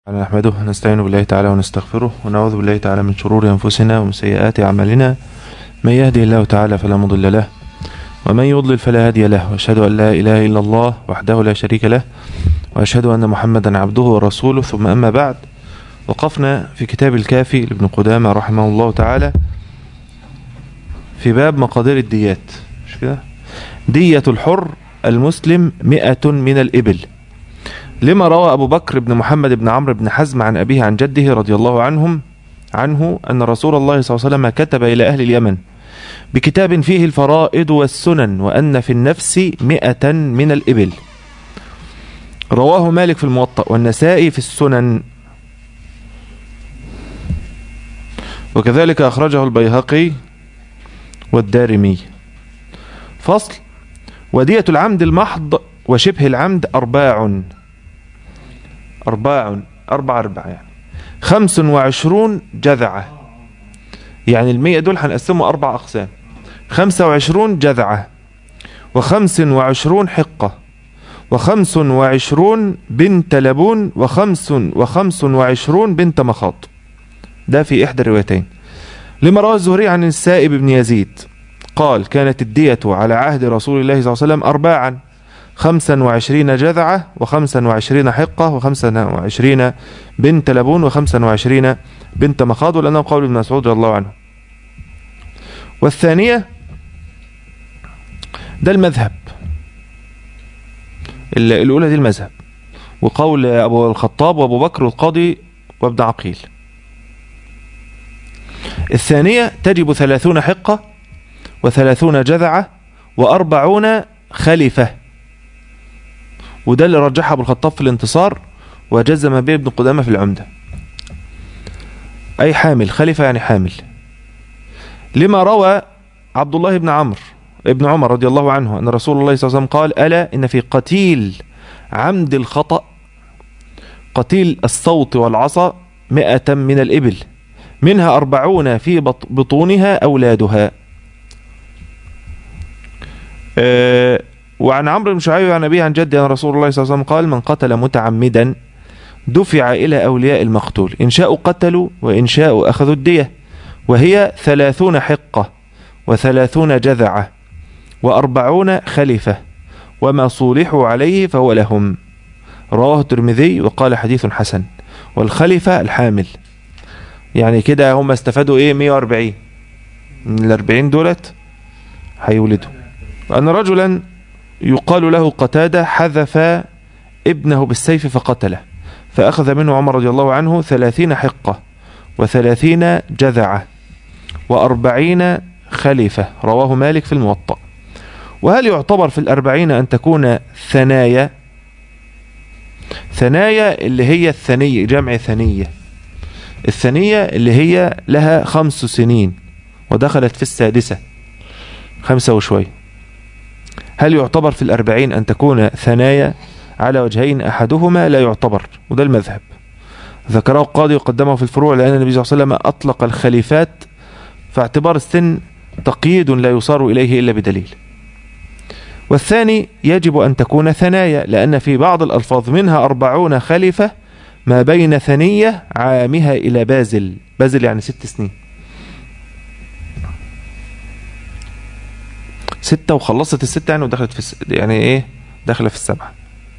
نحمده ونستعين بالله تعالى ونستغفره ونعوذ بالله تعالى من شرور أنفسنا ومن سيئات أعمالنا من يهدي الله تعالى فلا مضل له ومن يضلل فلا هادي له وأشهد أن لا إله إلا الله وحده لا شريك له وأشهد أن محمدا عبده ورسوله ثم أما بعد وقفنا في كتاب الكافي لابن قدامة رحمه الله تعالى في باب مقادير الديات مش كده دية الحر المسلم مئة من الإبل لما روى أبو بكر بن محمد بن عمرو بن حزم عن أبيه عن جده رضي الله عنهم عنه أن رسول الله صلى الله عليه وسلم كتب إلى أهل اليمن بكتاب فيه الفرائض والسنن وأن في النفس مئة من الإبل رواه مالك في الموطأ والنسائي في السنن وكذلك أخرجه البيهقي والدارمي فصل ودية العمد المحض وشبه العمد أرباع أرباع أربع أربع يعني خمس وعشرون جذعة يعني المية دول هنقسمه أربع أقسام خمسة وعشرون جذعة وخمس وعشرون حقة وخمس وعشرون بنت لبون وخمس وخمس وعشرون بنت مخاط ده في إحدى الروايتين لما روى الزهري عن السائب بن يزيد قال كانت الدية على عهد رسول الله صلى الله عليه وسلم أرباعا خمسا وعشرين جذعة وخمسا وعشرين حقة وخمسا وعشرين بنت لبون وخمسا وعشرين بنت مخاض ولأنه قول ابن مسعود رضي الله عنه والثانية ده المذهب الأولى دي المذهب وقول أبو الخطاب وأبو بكر والقاضي وابن عقيل الثانية تجب ثلاثون حقة وثلاثون جذعة وأربعون خلفة وده اللي رجحها ابو الخطاب في الانتصار وجزم به ابن قدامة في العمدة أي حامل خلفة يعني حامل لما روى عبد الله بن عمرو ابن عمر رضي الله عنه أن رسول الله صلى الله عليه وسلم قال ألا إن في قتيل عمد الخطأ قتيل الصوت والعصا مئة من الإبل منها أربعون في بطونها أولادها أه وعن عمرو بن شعيب عن أبيه عن جده أن رسول الله صلى الله عليه وسلم قال من قتل متعمدا دفع إلى أولياء المقتول إن شاءوا قتلوا وإن شاءوا أخذوا الدية وهي ثلاثون حقة وثلاثون جذعة وأربعون خلفة وما صولحوا عليه فهو لهم رواه الترمذي وقال حديث حسن والخلفة الحامل يعني كده هم استفادوا ايه 140 من الأربعين دولت هيولدوا أن رجلا يقال له قتادة حذف ابنه بالسيف فقتله فأخذ منه عمر رضي الله عنه ثلاثين حقة وثلاثين جذعة وأربعين خليفة رواه مالك في الموطأ وهل يعتبر في الأربعين أن تكون ثنايا ثنايا اللي هي الثنية جمع ثنية الثنية اللي هي لها خمس سنين ودخلت في السادسة خمسة وشوي هل يعتبر في الأربعين أن تكون ثنايا على وجهين أحدهما لا يعتبر وده المذهب ذكره القاضي وقدمه في الفروع لأن النبي صلى الله عليه وسلم أطلق الخليفات فاعتبار السن تقييد لا يصار إليه إلا بدليل والثاني يجب أن تكون ثنايا لأن في بعض الألفاظ منها أربعون خليفة ما بين ثنية عامها إلى بازل بازل يعني ست سنين ستة وخلصت الستة يعني ودخلت في الس... يعني ايه داخلة في السبعة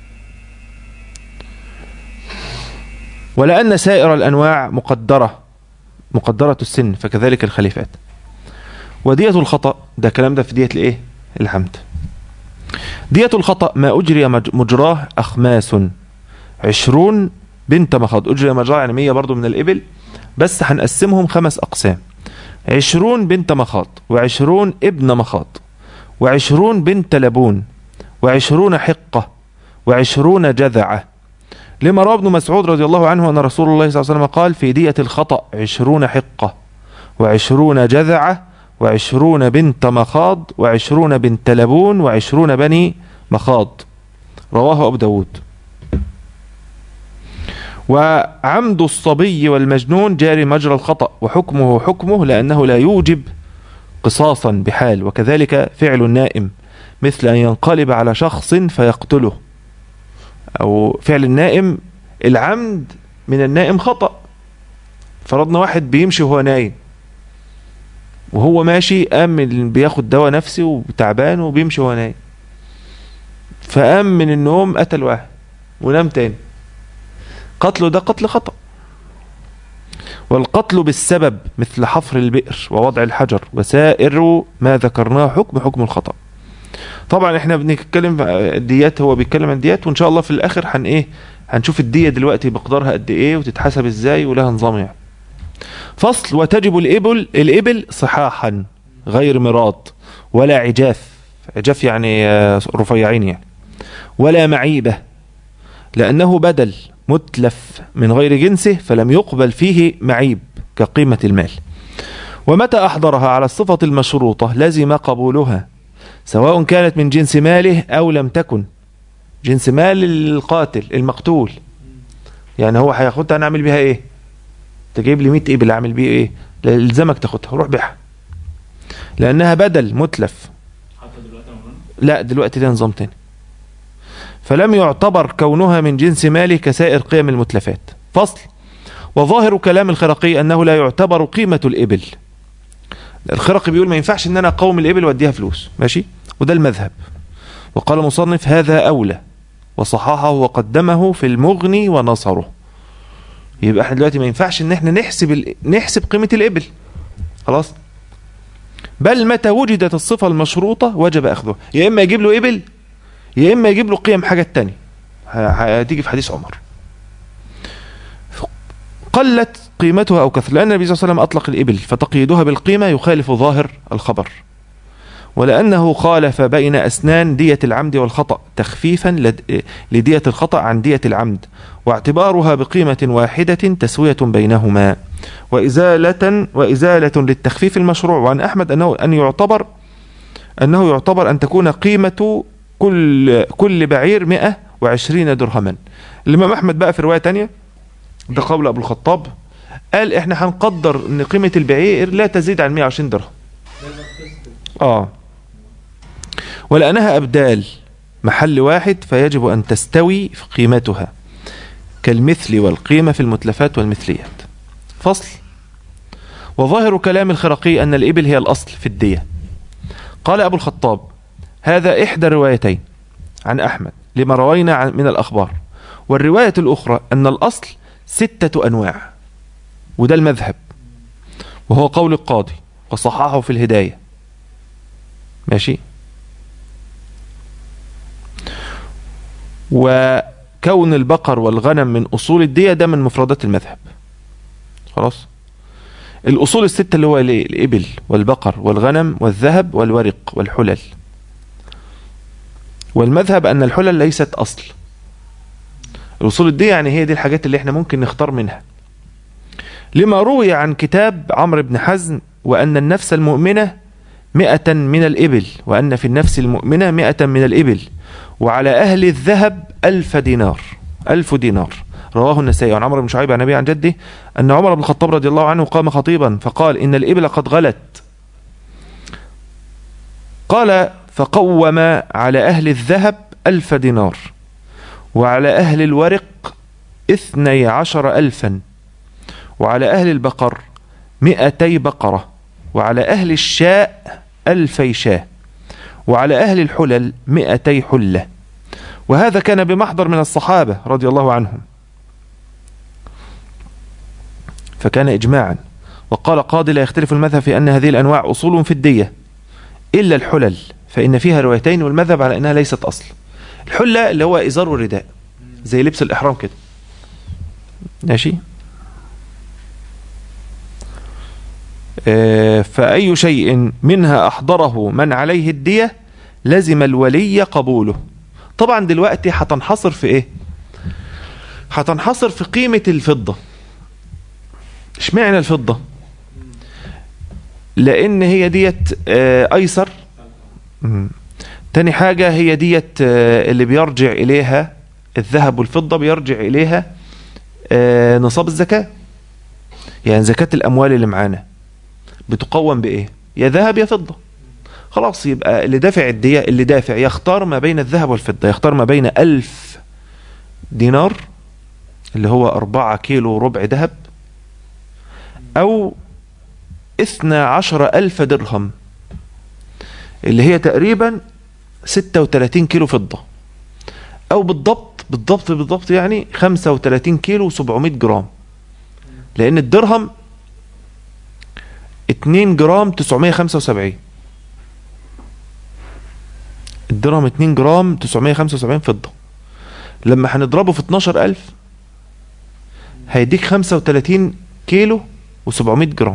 ولأن سائر الأنواع مقدرة مقدرة السن فكذلك الخليفات ودية الخطأ ده كلام ده في دية الايه الحمد دية الخطأ ما أجري مجراه أخماس عشرون بنت مخاض أجري مجراه يعني مية برضو من الإبل بس هنقسمهم خمس أقسام عشرون بنت مخاض وعشرون ابن مخاض وعشرون بنت لبون وعشرون حقة وعشرون جذعة لما روى ابن مسعود رضي الله عنه أن رسول الله صلى الله عليه وسلم قال في دية الخطأ عشرون حقة وعشرون جذعة وعشرون بنت مخاض وعشرون بنت لبون وعشرون بني مخاض رواه أبو داود وعمد الصبي والمجنون جاري مجرى الخطأ وحكمه حكمه لأنه لا يوجب قصاصا بحال وكذلك فعل النائم مثل أن ينقلب على شخص فيقتله أو فعل النائم العمد من النائم خطأ فرضنا واحد بيمشي وهو نايم وهو ماشي قام بياخد دواء نفسي وتعبان وبيمشي وهو نايم فقام من النوم قتل واحد ونام تاني قتله ده قتل خطأ والقتل بالسبب مثل حفر البئر ووضع الحجر وسائر ما ذكرناه حكم حكم الخطأ طبعا احنا بنتكلم الديات هو بيتكلم عن الديات وان شاء الله في الاخر هن ايه هنشوف الدية دلوقتي بقدرها قد ايه وتتحسب ازاي ولها نظام يعني فصل وتجب الإبل الإبل صحاحا غير مراد ولا عجاف عجاف يعني رفيعين يعني ولا معيبة لأنه بدل متلف من غير جنسه فلم يقبل فيه معيب كقيمة المال ومتى أحضرها على الصفة المشروطة لزم قبولها سواء كانت من جنس ماله أو لم تكن جنس مال القاتل المقتول يعني هو هياخدها نعمل بيها ايه تجيب لي 100 ابل اعمل بيه ايه الزمك تاخدها روح بيعها لانها بدل متلف لا دلوقتي ده نظام تاني فلم يعتبر كونها من جنس ماله كسائر قيم المتلفات فصل وظاهر كلام الخرقي أنه لا يعتبر قيمة الإبل الخرقي بيقول ما ينفعش ان انا اقوم الإبل واديها فلوس ماشي وده المذهب وقال مصنف هذا أولى وصححه وقدمه في المغني ونصره يبقى احنا دلوقتي ما ينفعش ان احنا نحسب ال... نحسب قيمة الإبل خلاص بل متى وجدت الصفة المشروطة وجب أخذها يا إما يجيب له إبل يا إما يجيب له قيم حاجة تانية هتيجي في حديث عمر قلت قيمتها أو كثر لأن النبي صلى الله عليه وسلم أطلق الإبل فتقييدها بالقيمة يخالف ظاهر الخبر ولأنه خالف بين أسنان دية العمد والخطأ تخفيفا لدية الخطأ عن دية العمد واعتبارها بقيمة واحدة تسوية بينهما وإزالة, وإزالة للتخفيف المشروع وعن أحمد أنه أن يعتبر أنه يعتبر أن تكون قيمة كل كل بعير 120 درهما الإمام أحمد بقى في رواية تانية ده قول أبو الخطاب قال إحنا هنقدر أن قيمة البعير لا تزيد عن 120 درهم آه ولأنها أبدال محل واحد فيجب أن تستوي في قيمتها كالمثل والقيمة في المتلفات والمثليات فصل وظاهر كلام الخرقي أن الإبل هي الأصل في الدية قال أبو الخطاب هذا إحدى الروايتين عن أحمد لما روينا من الأخبار والرواية الأخرى أن الأصل ستة أنواع وده المذهب وهو قول القاضي وصححه في الهداية ماشي وكون البقر والغنم من أصول الدية ده من مفردات المذهب خلاص الأصول الستة اللي هو الإبل والبقر والغنم والذهب والورق والحلل والمذهب أن الحلل ليست أصل الأصول الدية يعني هي دي الحاجات اللي احنا ممكن نختار منها لما روي عن كتاب عمرو بن حزم وأن النفس المؤمنة مئة من الإبل وأن في النفس المؤمنة مئة من الإبل وعلى أهل الذهب ألف دينار ألف دينار رواه النسائي عن عمرو بن شعيب عن أبي عن جده أن عمر بن الخطاب رضي الله عنه قام خطيبا فقال إن الإبل قد غلت قال فقوم على أهل الذهب ألف دينار وعلى أهل الورق اثني عشر ألفا وعلى أهل البقر مئتي بقرة وعلى أهل الشاء ألفي شاه وعلى أهل الحلل مئتي حلة وهذا كان بمحضر من الصحابة رضي الله عنهم فكان إجماعا وقال قاضي لا يختلف المذهب في أن هذه الأنواع أصول في الدية إلا الحلل فإن فيها روايتين والمذهب على أنها ليست أصل الحلة اللي هو إزار والرداء زي لبس الإحرام كده ماشي آه، فأي شيء منها أحضره من عليه الدية لزم الولي قبوله طبعا دلوقتي هتنحصر في ايه هتنحصر في قيمة الفضة اشمعنى الفضة لان هي ديت آه، ايسر تاني حاجة هي ديت آه، اللي بيرجع اليها الذهب والفضة بيرجع اليها نصاب الزكاة يعني زكاة الاموال اللي معانا بتقوم بايه يا ذهب يا فضة خلاص يبقى اللي دافع الدية اللي دافع يختار ما بين الذهب والفضة يختار ما بين ألف دينار اللي هو أربعة كيلو ربع ذهب أو اثنى عشر ألف درهم اللي هي تقريبا ستة وتلاتين كيلو فضة أو بالضبط بالضبط بالضبط يعني خمسة وتلاتين كيلو وسبعمائة جرام لأن الدرهم اتنين جرام تسعمية خمسة وسبعين الدرهم اتنين جرام تسعمية خمسة وسبعين فضة لما هنضربه في اتناشر ألف هيديك خمسة وتلاتين كيلو وسبعمائة جرام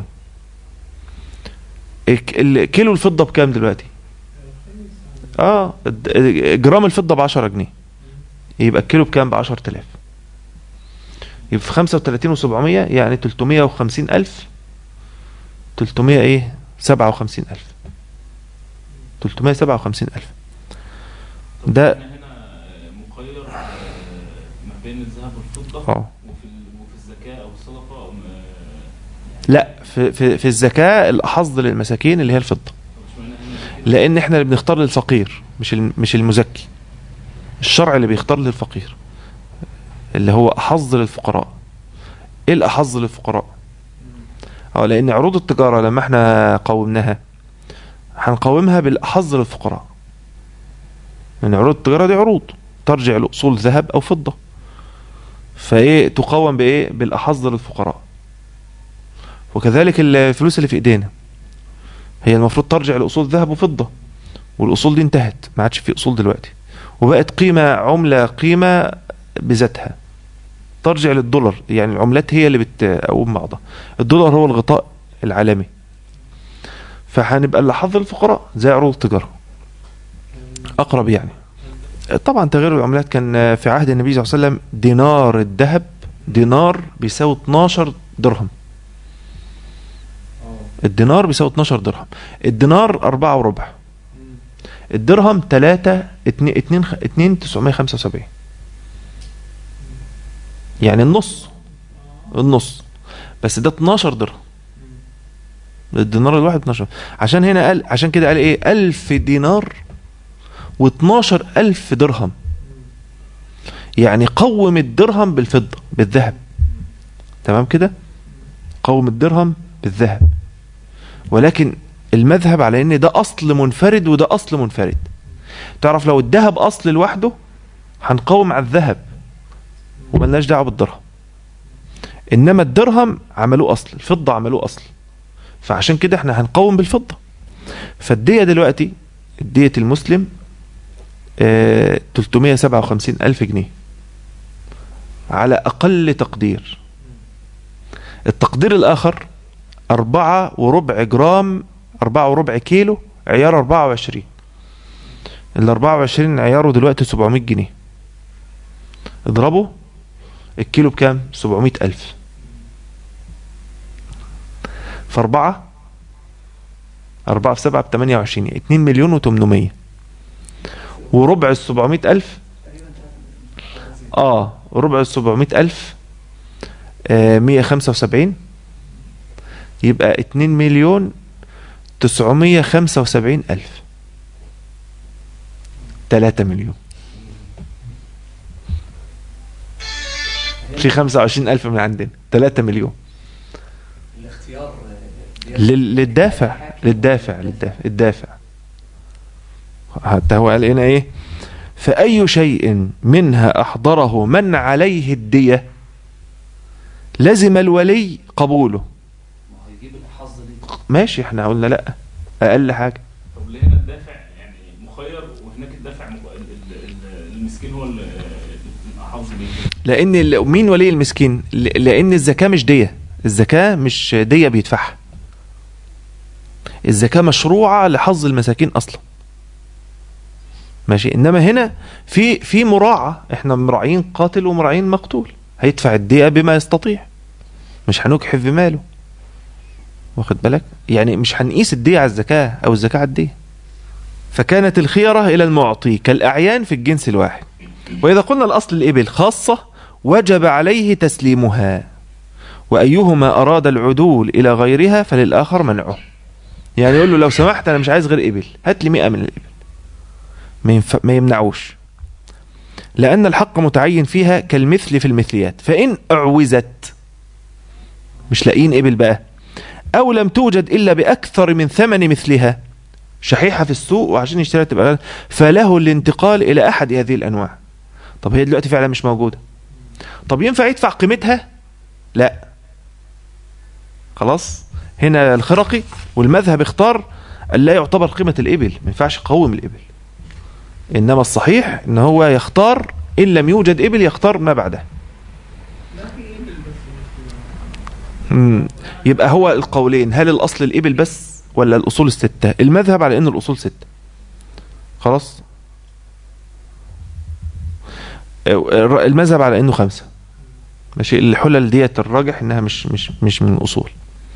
الك- الكيلو الفضة بكام دلوقتي اه الد- جرام الفضة بعشرة جنيه يبقى الكيلو بكام بعشرة آلاف يبقى في خمسة وتلاتين وسبعمية يعني تلتمية وخمسين ألف تلتمية ايه سبعة وخمسين ألف تلتمية سبعة وخمسين ألف طب ده- احنا هنا مخير آه، ما بين الذهب والفضة اه وفي ال- وفي الزكاة أو الصدقة أو ما- لا في, في, في الزكاة الأحظ للمساكين اللي هي الفضة طب اشمعنى هنا كده؟ لأن احنا اللي بنختار للفقير مش الم- مش المزكي الشرع اللي بيختار للفقير اللي هو أحظ للفقراء ايه الأحظ للفقراء اه لأن عروض التجارة لما احنا قومناها هنقومها بالأحظ للفقراء من عروض التجارة دي عروض ترجع لأصول ذهب أو فضة فايه تقوم بايه بالأحظ للفقراء وكذلك الفلوس اللي في ايدينا هي المفروض ترجع لأصول ذهب وفضة والأصول دي انتهت ما عادش في أصول دلوقتي وبقت قيمة عملة قيمة بذاتها ترجع للدولار يعني العملات هي اللي بتقوم بعضها الدولار هو الغطاء العالمي فهنبقى اللي حظ الفقراء زي عروض التجارة أقرب يعني طبعا تغيير العملات كان في عهد النبي صلى الله عليه وسلم دينار الذهب دينار بيساوي 12 درهم الدينار بيساوي 12 درهم الدينار أربعة وربع الدرهم تلاتة اتنين اتنين خ- اتنين تسعمية خمسة وسبعين يعني النص النص بس ده 12 درهم الدينار الواحد 12 عشان هنا قال عشان كده قال ايه ألف دينار و12 ألف درهم يعني قوم الدرهم بالفضة بالذهب تمام كده قوم الدرهم بالذهب ولكن المذهب على ان ده اصل منفرد وده اصل منفرد تعرف لو الذهب اصل لوحده هنقوم على الذهب وملناش دعوه بالدرهم انما الدرهم عملوه اصل الفضه عملوه اصل فعشان كده احنا هنقوم بالفضه فالديه دلوقتي الديه المسلم آه 357 الف جنيه على اقل تقدير التقدير الاخر أربعة وربع جرام أربعة وربع كيلو عيار أربعة وعشرين الأربعة وعشرين عياره دلوقتي سبعمية جنيه اضربه الكيلو بكام سبعمية ألف فأربعة أربعة في سبعة بتمانية وعشرين اتنين مليون وتمنمية وربع السبعمية ألف اه ربع السبعمية ألف آه مية خمسة وسبعين يبقى اتنين مليون تسعمية خمسة وسبعين ألف تلاتة مليون في خمسة وعشرين ألف من عندنا تلاتة مليون الاختيار لل- للدافع للدافع للدافع الدافع حتى هو قال هنا ايه فأي شيء منها أحضره من عليه الدية لزم الولي قبوله ما هو يجيب الحظ دي ماشي احنا قلنا لا أقل حاجة طب ليه هنا الدافع يعني مخير وهناك الدافع مخ... ال- ال- ال- المسكين هو اللي حافظ بيه لأن ال- مين ولي المسكين ل- لأن الزكاة مش دية الزكاة مش دية بيدفعها الزكاة مشروعة لحظ المساكين أصلا ماشي إنما هنا في في مراعاة إحنا مراعين قاتل ومراعين مقتول هيدفع الدية بما يستطيع مش هنجحف بماله واخد بالك يعني مش هنقيس الدية على الزكاة أو الزكاة على الدية فكانت الخيرة إلى المعطي كالأعيان في الجنس الواحد وإذا قلنا الأصل الإبل خاصة وجب عليه تسليمها وأيهما أراد العدول إلى غيرها فللآخر منعه يعني يقول له لو سمحت أنا مش عايز غير إبل هات لي 100 من الإبل ما, ينف... ما يمنعوش لأن الحق متعين فيها كالمثل في المثليات فإن أعوزت مش لاقيين إبل بقى أو لم توجد إلا بأكثر من ثمن مثلها شحيحة في السوق وعشان يشتريها تبقى غالية، فله الانتقال إلى أحد هذه الأنواع طب هي دلوقتي فعلا مش موجودة طب ينفع يدفع قيمتها لا خلاص هنا الخرقي والمذهب اختار أن لا يعتبر قيمة الإبل ما ينفعش يقوم الإبل إنما الصحيح إن هو يختار إن لم يوجد إبل يختار ما بعده مم. يبقى هو القولين هل الأصل الإبل بس ولا الأصول الستة المذهب على إن الأصول ستة خلاص الر- المذهب على إنه خمسة ماشي الحلل ديت الراجح إنها مش مش مش من الأصول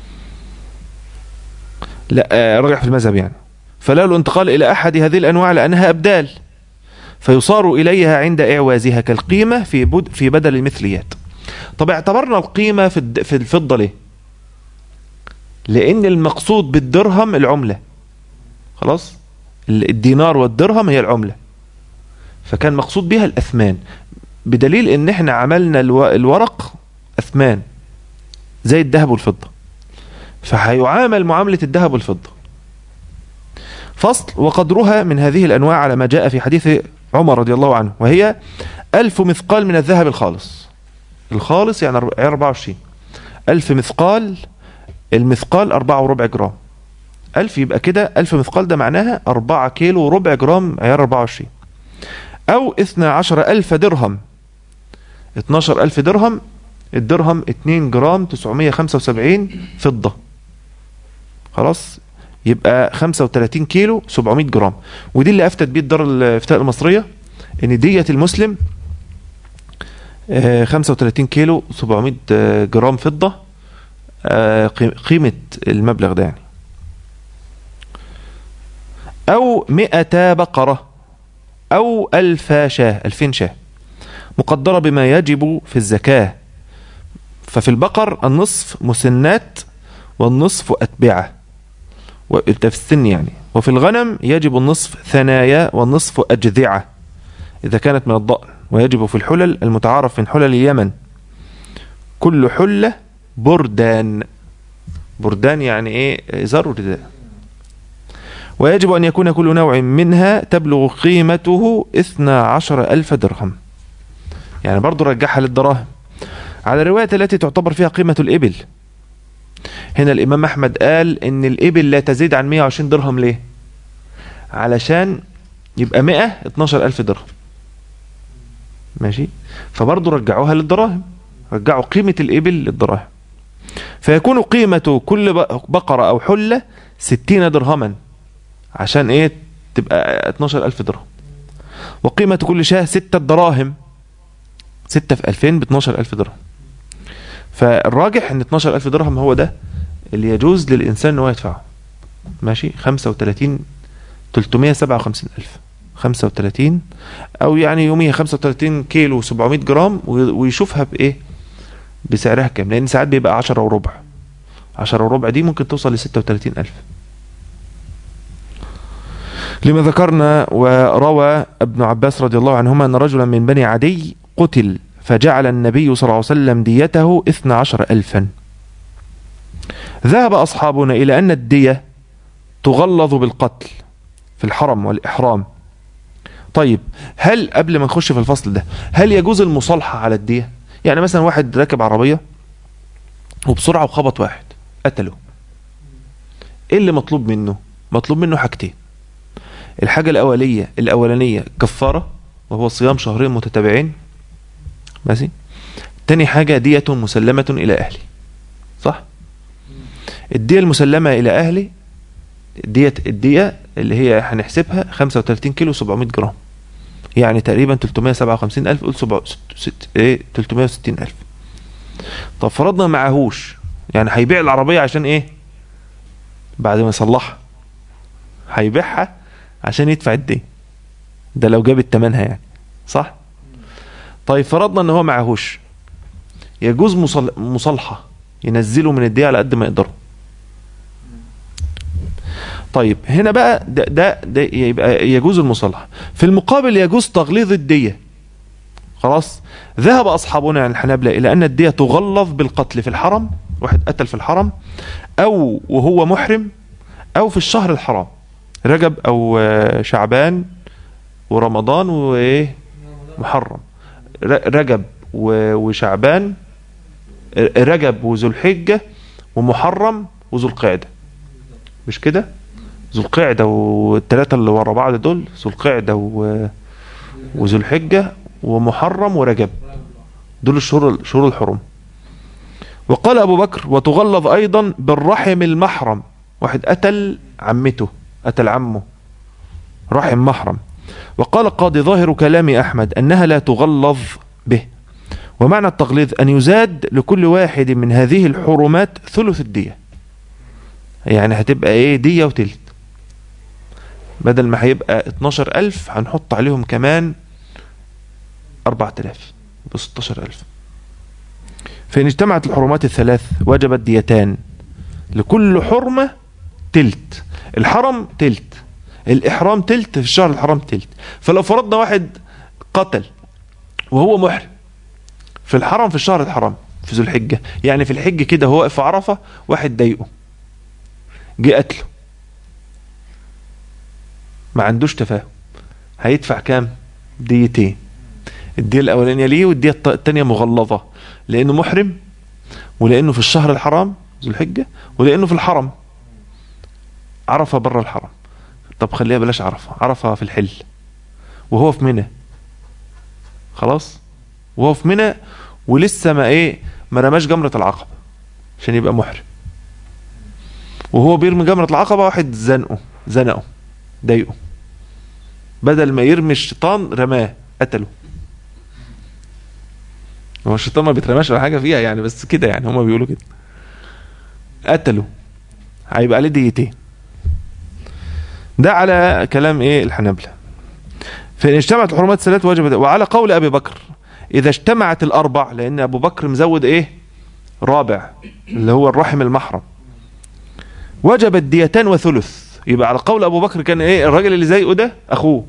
لا آه، راجح في المذهب يعني فلا الانتقال إلى أحد هذه الأنواع لأنها أبدال فيصار إليها عند إعوازها كالقيمة في بد في بدل المثليات طب اعتبرنا القيمة في الد- في الفضة ليه لأن المقصود بالدرهم العملة خلاص ال- الدينار والدرهم هي العملة فكان مقصود بها الأثمان بدليل ان احنا عملنا الو- الورق أثمان زي الذهب والفضة فهيعامل معاملة الذهب والفضة فصل وقدرها من هذه الأنواع على ما جاء في حديث عمر رضي الله عنه وهي ألف مثقال من الذهب الخالص الخالص يعني أرب- 24 ألف مثقال المثقال أربعة وربع جرام ألف يبقى كده ألف مثقال ده معناها أربعة كيلو وربع جرام عيار 24 أو اثنى عشر ألف درهم 12 ألف درهم الدرهم 2 جرام 975 فضة خلاص يبقى 35 كيلو 700 جرام ودي اللي افتت بيه الدار الافتاء المصريه ان دية المسلم آه، 35 كيلو 700 آه، جرام فضه آه، قي- قيمه المبلغ ده يعني او 100 بقره او ألف شاه 2000 شاه مقدره بما يجب في الزكاه ففي البقر النصف مسنات والنصف أتبعة و- ده في السن يعني وفي الغنم يجب النصف ثنايا والنصف أجذعة إذا كانت من الضأن ويجب في الحلل المتعارف من حلل اليمن كل حلة بردان بردان يعني إيه إزار ورداء ويجب أن يكون كل نوع منها تبلغ قيمته إثنى عشر ألف درهم يعني برضو رجعها للدراهم على الرواية التي تعتبر فيها قيمة الإبل هنا الإمام أحمد قال إن الإبل لا تزيد عن 120 درهم ليه علشان يبقى 100 12 ألف درهم ماشي فبرضه رجعوها للدراهم رجعوا قيمة الإبل للدراهم فيكون قيمة كل ب- بقرة أو حلة 60 درهما عشان إيه تبقى 12 ألف درهم وقيمة كل شاه 6 دراهم 6 في 2000 ب 12 ألف درهم فالراجح ان 12 ألف درهم هو ده اللي يجوز للإنسان ان هو يدفعه ماشي 35 357 ألف 35 أو يعني يوميا 35 كيلو 700 جرام وي- ويشوفها بإيه بسعرها كام لأن ساعات بيبقى 10 وربع 10 وربع دي ممكن توصل ل 36 ألف لما ذكرنا وروى ابن عباس رضي الله عنهما أن رجلا من بني عدي قتل فجعل النبي صلى الله عليه وسلم ديته اثنى عشر ألفا ذهب أصحابنا إلى أن الدية تغلظ بالقتل في الحرم والإحرام طيب هل قبل ما نخش في الفصل ده هل يجوز المصالحة على الدية يعني مثلا واحد راكب عربية وبسرعة وخبط واحد قتله ايه اللي مطلوب منه مطلوب منه حاجتين الحاجة الأولية الأولانية كفارة وهو صيام شهرين متتابعين ماشي تاني حاجة دية مسلمة إلى أهلي صح الدية المسلمة إلى أهلي الدية الدية اللي هي هنحسبها 35 كيلو 700 جرام يعني تقريبا 357 ألف قول سبع- ست- ست- ايه 360 ألف طب فرضنا معهوش يعني هيبيع العربية عشان ايه بعد ما يصلحها هيبيعها عشان يدفع الدين ده لو جاب التمنها يعني صح طيب فرضنا ان هو معهوش يجوز مصل- مصالحة ينزله من الدية على قد ما يقدروا طيب هنا بقى ده, ده, ده يبقى يجوز المصالحة في المقابل يجوز تغليظ الدية خلاص ذهب أصحابنا عن الحنابلة إلى أن الدية تغلظ بالقتل في الحرم واحد قتل في الحرم أو وهو محرم أو في الشهر الحرام رجب أو آه، شعبان ورمضان وإيه محرم ر- رجب و- وشعبان ر- رجب وذو الحجة ومحرم وذو القعدة مش كده ذو القعدة والثلاثة اللي ورا بعض دول ذو القعدة و- وذو الحجة ومحرم ورجب دول الشهور شهور الحرم وقال أبو بكر وتغلظ أيضا بالرحم المحرم واحد قتل عمته قتل عمه رحم محرم وقال قاضي ظاهر كلام أحمد أنها لا تغلظ به ومعنى التغليظ أن يزاد لكل واحد من هذه الحرمات ثلث الدية يعني هتبقى ايه دية وتلت بدل ما هيبقى 12000 هنحط عليهم كمان 4000 ب 16000 فإن اجتمعت الحرمات الثلاث وجبت ديتان لكل حرمة تلت الحرم تلت الإحرام تلت في الشهر الحرام تلت فلو فرضنا واحد قتل وهو محرم في الحرم في الشهر الحرام في ذو الحجة يعني في الحج كده هو واقف في عرفة واحد ضايقه جه قتله ما عندوش تفاهم هيدفع كام ديتين الدية الأولانية ليه والدية الت- التانية مغلظة لأنه محرم ولأنه في الشهر الحرام ذو الحجة ولأنه في الحرم عرفة بره الحرم طب خليها بلاش عرفة عرفة في الحل وهو في منى خلاص وهو في منى ولسه ما ايه ما رماش جمرة العقبة عشان يبقى محرم وهو بيرمي جمرة العقبة واحد زنقه زنقه ضايقه بدل ما يرمي الشيطان رماه قتله هو الشيطان ما بيترماش ولا حاجة فيها يعني بس كده يعني هما بيقولوا كده قتله هيبقى عليه ديتين ده على كلام ايه الحنابلة فإن اجتمعت الحرمات الثلاث وجب وعلى قول أبي بكر إذا اجتمعت الأربع لأن أبو بكر مزود إيه رابع اللي هو الرحم المحرم وجبت ديتان وثلث يبقى على قول أبو بكر كان إيه الراجل اللي زيه ده أخوه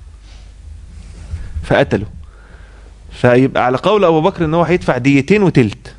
فقتله فيبقى على قول أبو بكر إن هو هيدفع ديتين وتلت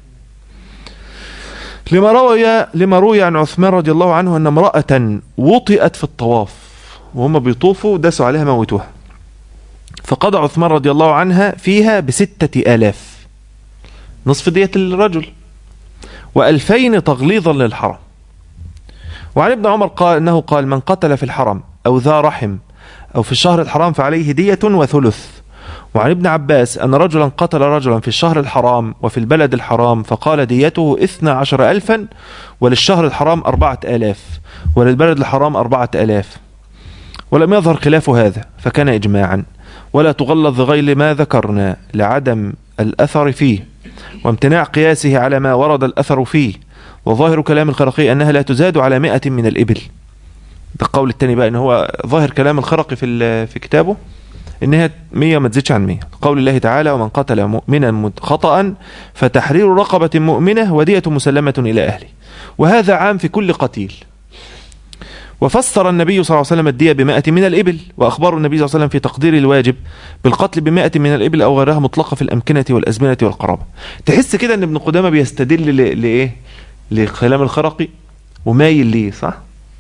لما روي لما روي عن عثمان رضي الله عنه أن امرأة وطئت في الطواف وهم بيطوفوا داسوا عليها موتوها فقضى عثمان رضي الله عنها فيها بستة آلاف نصف دية الرجل وألفين تغليظا للحرم وعن ابن عمر قال أنه قال من قتل في الحرم أو ذا رحم أو في الشهر الحرام فعليه دية وثلث وعن ابن عباس أن رجلا قتل رجلا في الشهر الحرام وفي البلد الحرام فقال ديته إثنى عشر ألفا وللشهر الحرام أربعة آلاف وللبلد الحرام أربعة آلاف ولم يظهر خلاف هذا فكان إجماعا ولا تغلظ غير ما ذكرنا لعدم الأثر فيه وامتناع قياسه على ما ورد الأثر فيه وظاهر كلام الخرقي أنها لا تزاد على مئة من الإبل ده القول الثاني بقى ان هو ظاهر كلام الخرقي في ال- في كتابه انها 100 ما تزيدش عن 100 قول الله تعالى ومن قتل مؤمنا مت- خطأ فتحرير رقبة مؤمنة ودية مسلمة إلى أهله وهذا عام في كل قتيل وفسر النبي صلى الله عليه وسلم الدية بمائة من الإبل وأخبر النبي صلى الله عليه وسلم في تقدير الواجب بالقتل بمائة من الإبل أو غيرها مطلقة في الأمكنة والأزمنة والقرابة تحس كده أن ابن قدامة بيستدل ل- لإيه لكلام الخرقي ومايل ليه صح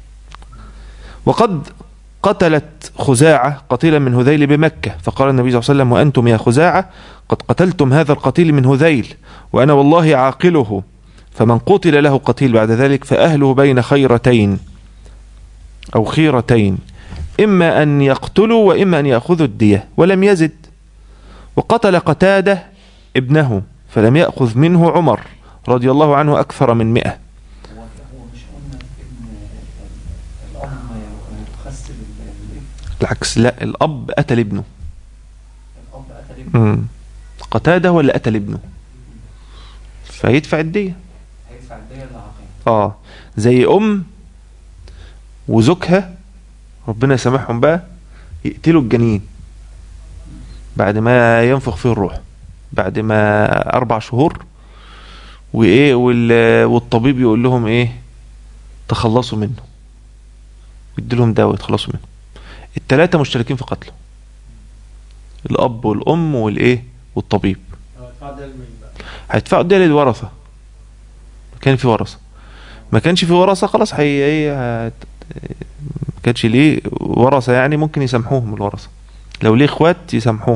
وقد قتلت خزاعة قتيلا من هذيل بمكة فقال النبي صلى الله عليه وسلم وأنتم يا خزاعة قد قتلتم هذا القتيل من هذيل وأنا والله عاقله فمن قتل له قتيل بعد ذلك فأهله بين خيرتين أو خيرتين إما أن يقتلوا وإما أن يأخذوا الدية ولم يزد وقتل قتادة ابنه فلم يأخذ منه عمر رضي الله عنه أكثر من مئة هو هو مش قلنا ابن الأم يخسر الابن بالعكس لا الأب قتل ابنه الأب قتل ابنه مم. قتادة ولا قتل ابنه فيدفع الدية هيدفع الدية للعقيم اه زي أم وزوجها ربنا يسامحهم بقى يقتلوا الجنين بعد ما ينفخ فيه الروح بعد ما أربع شهور وإيه وال- والطبيب يقول لهم إيه تخلصوا منه يدي لهم دواء يتخلصوا منه التلاتة مشتركين في قتله الأب والأم والإيه والطبيب ادفع ده لمين بقى؟ هيدفعوا الدية للورثة كان في ورثة ما كانش في ورثة خلاص هي ايه هت- ما كانش ليه ورثة يعني ممكن يسامحوهم الورثة لو ليه اخوات يسامحوه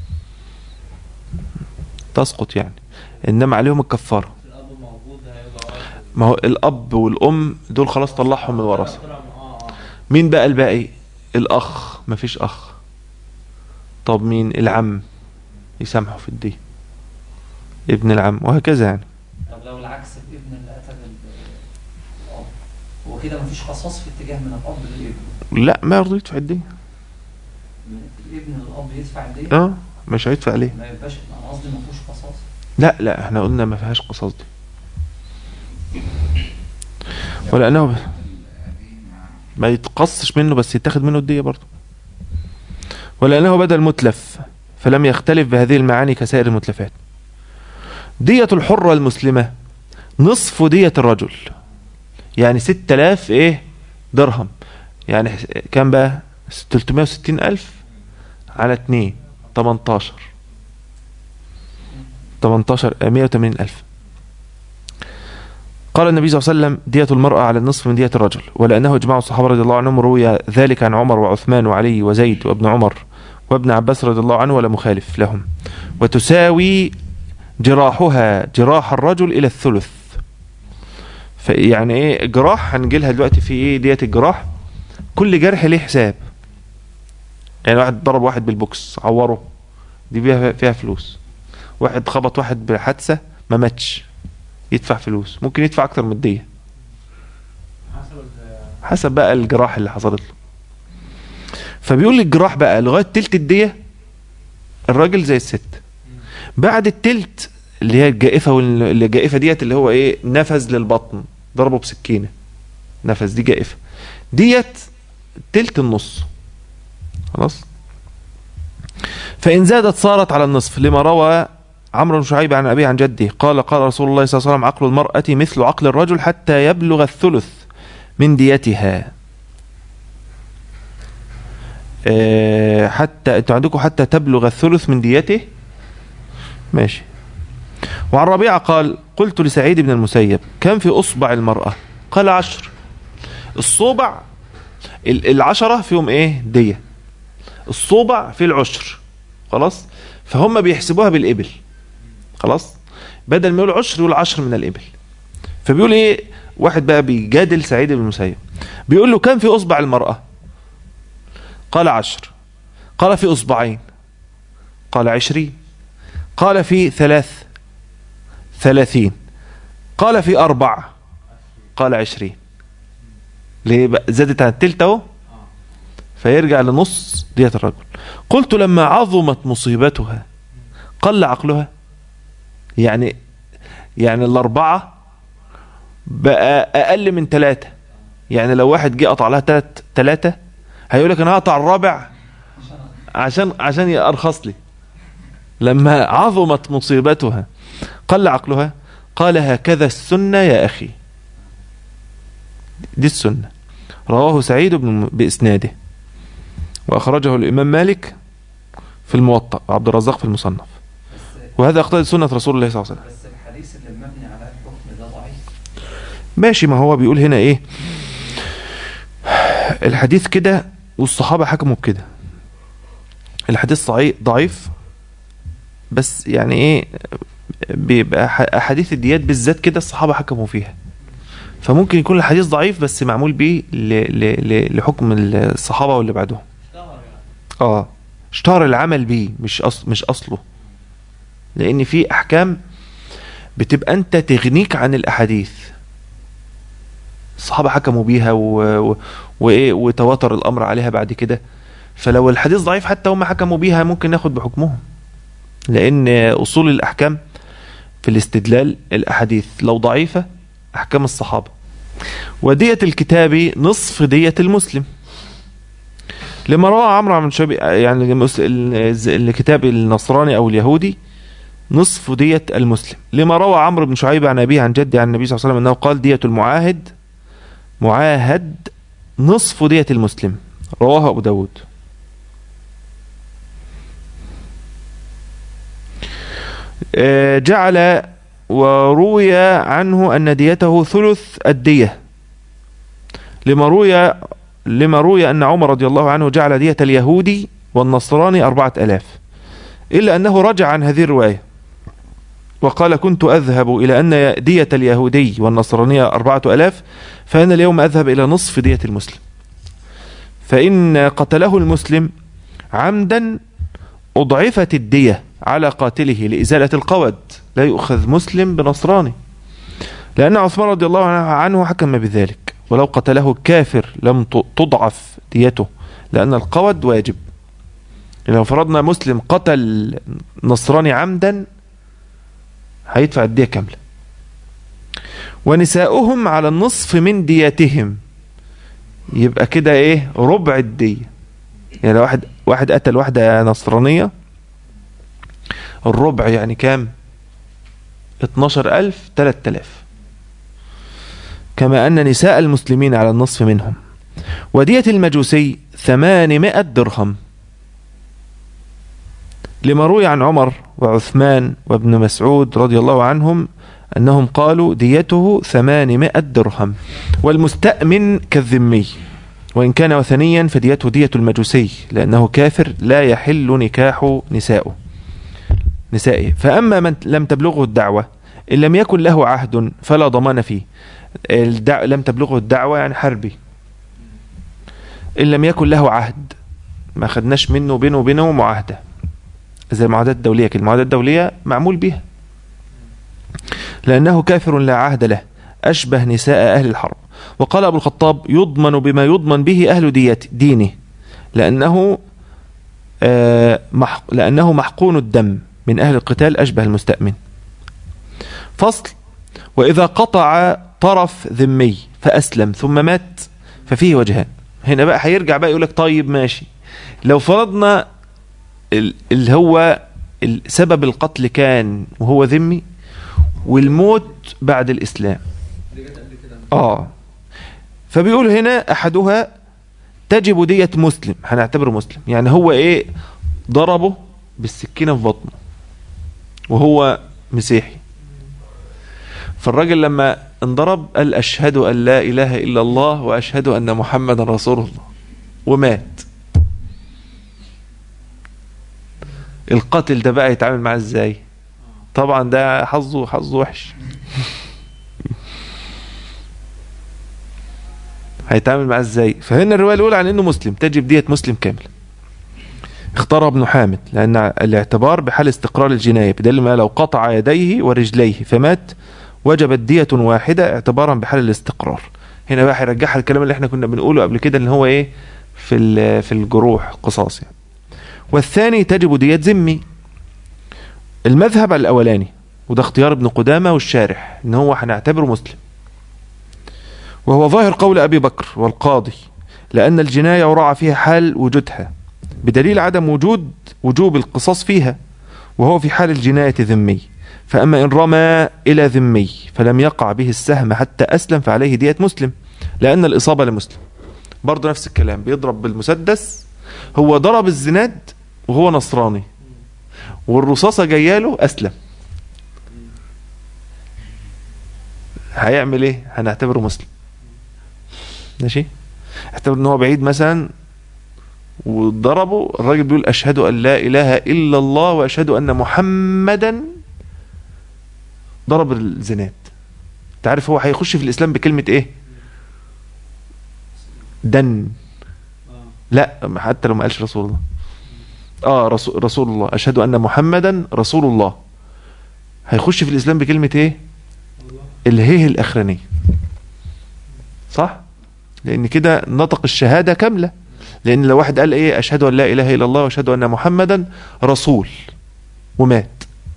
تسقط يعني انما عليهم الكفارة الاب موجود هيبقى واحد ما هو الاب والام دول خلاص طلعهم من الورثة طلع- اه اه مين بقى الباقي الاخ مفيش اخ طب مين العم يسامحه في الدين ابن العم وهكذا يعني طب لو العكس الابن اللي قتل ال- الاب هو كده مفيش قصاص في اتجاه من الاب للابن لا ما يرضى يدفع الدين من الابن للاب يدفع الدين اه مش هيدفع عليه ما يبقاش انا قصدي مفيش قصاص لا لا احنا قلنا ما فيهاش قصاص دي ولانه ما يتقصش منه بس يتاخد منه الدية برضه ولانه بدل متلف فلم يختلف بهذه المعاني كسائر المتلفات دية الحرة المسلمة نصف دية الرجل يعني 6000 ايه درهم يعني حس- كام بقى 360 ألف على 2 18 18 آه، 180 ألف قال النبي صلى الله عليه وسلم دية المرأة على النصف من دية الرجل ولأنه إجماع الصحابة رضي الله عنهم روي ذلك عن عمر وعثمان وعلي وزيد وابن عمر وابن عباس رضي الله عنه ولا مخالف لهم وتساوي جراحها جراح الرجل إلى الثلث فيعني ايه جراح هنجي لها دلوقتي في ايه دية الجراح كل جرح ليه حساب يعني واحد ضرب واحد بالبوكس عوره دي فيها فيها فلوس واحد خبط واحد بحادثة ما ماتش يدفع فلوس ممكن يدفع اكتر من الدية حسب ال- حسب بقى الجراح اللي حصلت له فبيقول لي الجراح بقى لغايه تلت الديه الراجل زي الست بعد التلت اللي هي الجائفه واللي الجائفه ديت اللي هو ايه نفذ للبطن ضربه بسكينه نفذ دي جائفه ديت تلت النص خلاص فان زادت صارت على النصف لما روى عمرو بن شعيب عن ابيه عن جده قال قال رسول الله صلى الله عليه وسلم عقل المراه مثل عقل الرجل حتى يبلغ الثلث من ديتها آه، حتى انتوا عندكم حتى تبلغ الثلث من ديته ماشي وعن ربيعة قال قلت لسعيد بن المسيب كم في أصبع المرأة قال عشر الصوبع ال- العشرة فيهم ايه دية الصوبع في العشر خلاص فهم بيحسبوها بالإبل خلاص بدل ما يقول عشر يقول عشر من الإبل فبيقول ايه واحد بقى بيجادل سعيد بن المسيب بيقول له كم في اصبع المرأة قال عشر قال في اصبعين قال عشرين قال في ثلاث ثلاثين قال في اربع قال عشرين ليه بقى زادت عن التلت اهو فيرجع لنص دية الرجل قلت لما عظمت مصيبتها قل عقلها يعني يعني الاربعه بقى اقل من ثلاثة يعني لو واحد جه قطع لها تلات ثلاثة هيقول لك انا هقطع الرابع عشان عشان يرخص لي لما عظمت مصيبتها قل عقلها قال هكذا السنة يا أخي دي السنة رواه سعيد بن بإسناده وأخرجه الإمام مالك في الموطأ وعبد الرزاق في المصنف بس وهذا يقتضي سنة رسول الله صلى الله عليه وسلم بس الحديث اللي مبني على الحكم ده ضعيف ماشي ما هو بيقول هنا ايه الحديث كده والصحابة حكموا بكده الحديث صعي- ضعيف بس يعني ايه بيبقى ح- احاديث الديات بالذات كده الصحابة حكموا فيها فممكن يكون الحديث ضعيف بس معمول بيه ل- ل- ل- لحكم الصحابة واللي بعدهم اشتهر يعني اه اشتهر العمل بيه مش أص... مش اصله لان في احكام بتبقى انت تغنيك عن الاحاديث الصحابه حكموا بيها و... و... وايه وتواتر الامر عليها بعد كده فلو الحديث ضعيف حتى هم حكموا بيها ممكن ناخد بحكمهم لان اصول الاحكام في الاستدلال الاحاديث لو ضعيفه احكام الصحابه ودية الكتاب نصف دية المسلم لما روى عمرو بن شعيب يعني المس- ال- الكتاب النصراني او اليهودي نصف دية المسلم لما روى عمرو بن شعيب عن أبيه عن جده عن النبي صلى الله عليه وسلم أنه قال دية المعاهد معاهد نصف دية المسلم رواه أبو داود آه، جعل وروي عنه أن ديته ثلث الدية لما روي لما روي أن عمر رضي الله عنه جعل دية اليهودي والنصراني أربعة ألاف إلا أنه رجع عن هذه الرواية وقال كنت أذهب إلى أن دية اليهودي والنصراني أربعة ألاف فأنا اليوم أذهب إلى نصف دية المسلم فإن قتله المسلم عمدا أضعفت الدية على قاتله لإزالة القود لا يؤخذ مسلم بنصراني لأن عثمان رضي الله عنه حكم بذلك ولو قتله كافر لم ت- تضعف ديته لأن القود واجب لو فرضنا مسلم قتل نصراني عمدا هيدفع الدية كاملة ونساؤهم على النصف من ديتهم يبقى كده ايه ربع الدية يعني لو واحد واحد قتل واحدة نصرانية الربع يعني كام 12000 3000 كما أن نساء المسلمين على النصف منهم ودية المجوسي 800 درهم لما روي عن عمر وعثمان وابن مسعود رضي الله عنهم أنهم قالوا ديته 800 درهم والمستأمن كالذمي وإن كان وثنيا فديته دية المجوسي لأنه كافر لا يحل نكاح نسائه نسائه فأما من لم تبلغه الدعوة إن لم يكن له عهد فلا ضمان فيه الدع... لم تبلغه الدعوة يعني حربي إن لم يكن له عهد ما خدناش منه بينه وبينه معاهدة زي المعاهدات الدولية كده المعاهدات الدولية معمول بها لأنه كافر لا عهد له أشبه نساء أهل الحرب وقال أبو الخطاب يضمن بما يضمن به أهل ديت دينه لأنه آه مح لأنه محقون الدم من أهل القتال أشبه المستأمن فصل وإذا قطع طرف ذمي فأسلم ثم مات ففيه وجهان هنا بقى هيرجع بقى يقولك طيب ماشي لو فرضنا ال- اللي هو ال- سبب القتل كان وهو ذمي والموت بعد الإسلام اه فبيقول هنا أحدها تجب دية مسلم هنعتبره مسلم يعني هو إيه ضربه بالسكينة في بطنه وهو مسيحي فالراجل لما انضرب قال أشهد أن لا إله إلا الله وأشهد أن محمد رسول الله ومات القاتل ده بقى يتعامل معاه ازاي طبعا ده حظه حظه وحش هيتعامل معاه ازاي فهنا الروايه الاولى عن انه مسلم تجب دية مسلم كامل اختار ابن حامد لان الاعتبار بحال استقرار الجنايه بدليل ما لو قطع يديه ورجليه فمات وجبت دية واحدة اعتبارا بحال الاستقرار هنا بقى هيرجعها الكلام اللي احنا كنا بنقوله قبل كده ان هو ايه في ال- في الجروح قصاص يعني والثاني تجب دية ذمي المذهب الاولاني وده اختيار ابن قدامه والشارح ان هو هنعتبره مسلم وهو ظاهر قول ابي بكر والقاضي لان الجنايه يراعى فيها حال وجودها بدليل عدم وجود وجوب القصاص فيها وهو في حال الجنايه ذمي فاما ان رمى الى ذمي فلم يقع به السهم حتى اسلم فعليه دية مسلم لان الاصابه لمسلم برضه نفس الكلام بيضرب بالمسدس هو ضرب الزناد وهو نصراني والرصاصة جاياله أسلم هيعمل ايه هنعتبره مسلم ماشي اعتبر ان هو بعيد مثلا وضربه الراجل بيقول اشهد ان لا اله الا الله واشهد ان محمدا ضرب الزناد انت عارف هو هيخش في الاسلام بكلمه ايه دن لا حتى لو ما قالش رسول الله اه رسول, رسول الله اشهد ان محمدا رسول الله هيخش في الاسلام بكلمه ايه الهيه الاخرانيه صح لان كده نطق الشهاده كامله لان لو واحد قال ايه اشهد ان لا اله الا الله واشهد ان محمدا رسول ومات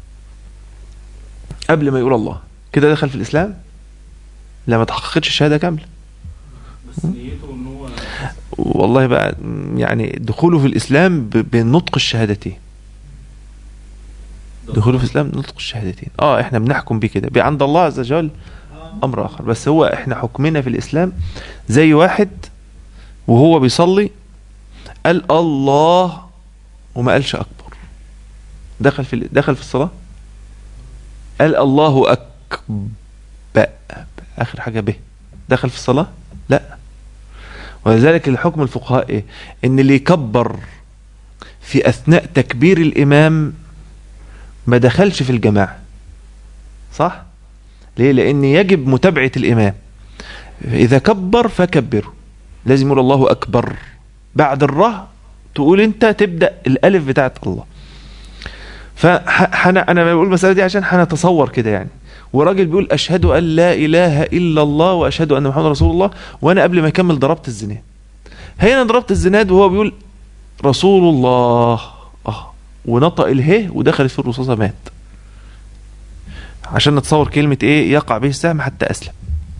قبل ما يقول الله كده دخل في الاسلام لا ما تحققتش الشهاده كامله بس نيته ان هو والله بقى يعني دخوله في الاسلام ب- بنطق الشهادتين دخوله في الاسلام نطق الشهادتين اه احنا بنحكم بيه كده عند الله عز وجل امر اخر بس هو احنا حكمنا في الاسلام زي واحد وهو بيصلي قال الله وما قالش اكبر دخل في دخل في الصلاه قال الله أكبر آخر حاجة به دخل في الصلاة لا ولذلك الحكم الفقهاء إيه؟ إن اللي يكبر في أثناء تكبير الإمام ما دخلش في الجماعة صح؟ ليه؟ لأن يجب متابعة الإمام إذا كبر فكبره لازم يقول الله أكبر بعد الره تقول أنت تبدأ الألف بتاعت الله فأنا أنا بقول المسألة دي عشان هنتصور كده يعني وراجل بيقول أشهد أن لا إله إلا الله وأشهد أن محمد رسول الله وأنا قبل ما يكمل ضربت الزناد هنا ضربت الزناد وهو بيقول رسول الله اه ونطق اله ودخلت في الرصاصة مات عشان نتصور كلمة ايه يقع به السهم حتى اسلم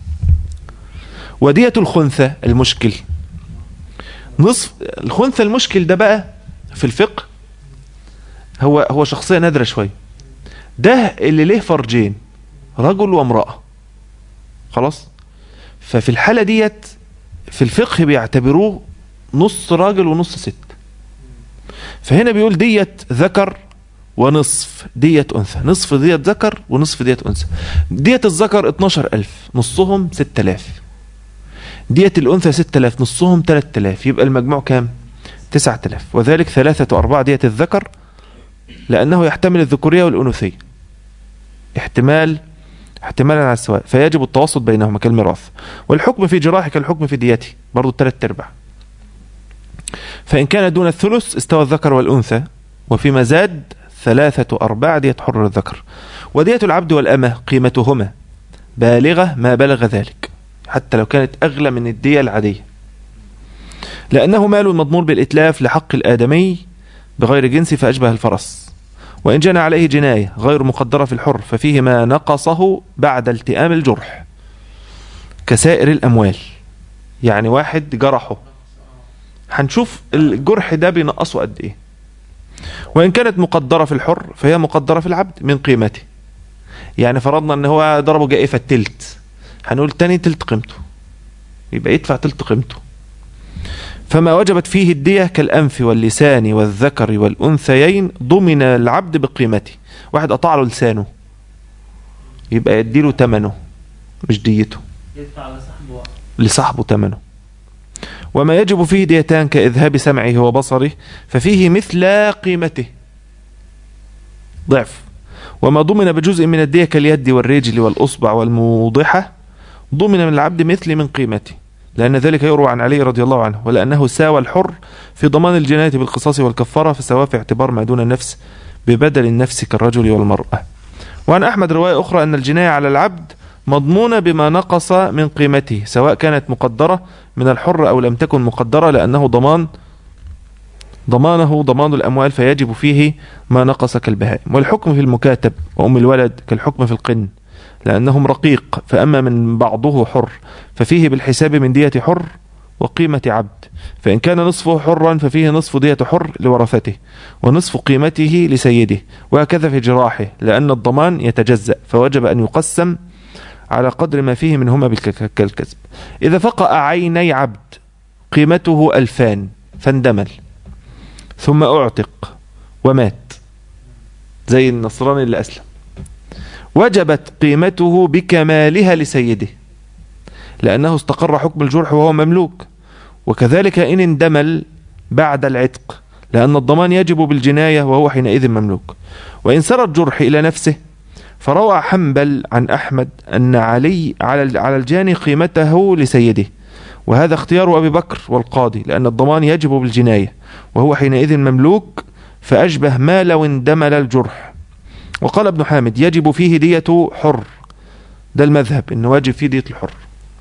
ودية الخنثى المشكل نصف الخنثى المشكل ده بقى في الفقه هو هو شخصية نادرة شوية ده اللي له فرجين رجل وامرأة خلاص ففي الحالة ديت في الفقه بيعتبروه نص راجل ونص ست فهنا بيقول ديت ذكر ونصف ديت أنثى نصف ديت ذكر ونصف ديت أنثى ديت الذكر 12000 نصهم 6000 ديت الأنثى 6000 نصهم 3000 يبقى المجموع كام 9000 وذلك ثلاثة أرباع ديت الذكر لأنه يحتمل الذكورية والأنوثية احتمال احتمالا على السواء فيجب التوسط بينهما كالميراث والحكم في جراحه كالحكم في ديته برضو الثلاث ارباع فإن كان دون الثلث استوى الذكر والأنثى وفيما زاد ثلاثة أرباع دية حر الذكر ودية العبد والأمة قيمتهما بالغة ما بلغ ذلك حتى لو كانت أغلى من الدية العادية لأنه مال مضمون بالإتلاف لحق الآدمي بغير جنس فأشبه الفرس وإن جنى عليه جناية غير مقدرة في الحر ففيه ما نقصه بعد التئام الجرح كسائر الأموال يعني واحد جرحه هنشوف الجرح ده بينقصه قد ايه وان كانت مقدره في الحر فهي مقدره في العبد من قيمته يعني فرضنا ان هو ضربه جائفه التلت هنقول تاني تلت قيمته يبقى يدفع تلت قيمته فما وجبت فيه الدية كالأنف واللسان والذكر والأنثيين ضمن العبد بقيمته واحد قطع له لسانه يبقى يديله تمنه مش ديته يدفع على صاحبه وقت لصاحبه ثمنه وما يجب فيه ديتان كإذهاب سمعه وبصره ففيه مثل قيمته ضعف وما ضمن بجزء من الدية كاليد والرجل والأصبع والموضحة ضمن من العبد مثل من قيمته لأن ذلك يروى عن علي رضي الله عنه ولأنه ساوى الحر في ضمان الجناية بالقصاص والكفارة فسواه في اعتبار ما دون النفس ببدل النفس كالرجل والمرأة وعن أحمد رواية أخرى أن الجناية على العبد مضمونة بما نقص من قيمته سواء كانت مقدرة من الحر أو لم تكن مقدرة لأنه ضمان ضمانه ضمان الأموال فيجب فيه ما نقص كالبهائم والحكم في المكاتب وأم الولد كالحكم في القن لأنهم رقيق فأما من بعضه حر ففيه بالحساب من دية حر وقيمة عبد فإن كان نصفه حرا ففيه نصف دية حر لورثته ونصف قيمته لسيده وهكذا في جراحه لأن الضمان يتجزأ فوجب أن يقسم على قدر ما فيه منهما بالك- كالكسب إذا فقأ عيني عبد قيمته ألفان فاندمل ثم أعتق ومات زي النصراني اللي أسلم وجبت قيمته بكمالها لسيده لأنه استقر حكم الجرح وهو مملوك وكذلك إن اندمل بعد العتق لأن الضمان يجب بالجناية وهو حينئذ مملوك وإن سرى الجرح إلى نفسه فروى حنبل عن أحمد أن علي على على الجاني قيمته لسيده وهذا اختيار أبي بكر والقاضي لأن الضمان يجب بالجناية وهو حينئذ مملوك فأشبه ما لو اندمل الجرح وقال ابن حامد يجب فيه دية حر ده المذهب إن واجب فيه دية الحر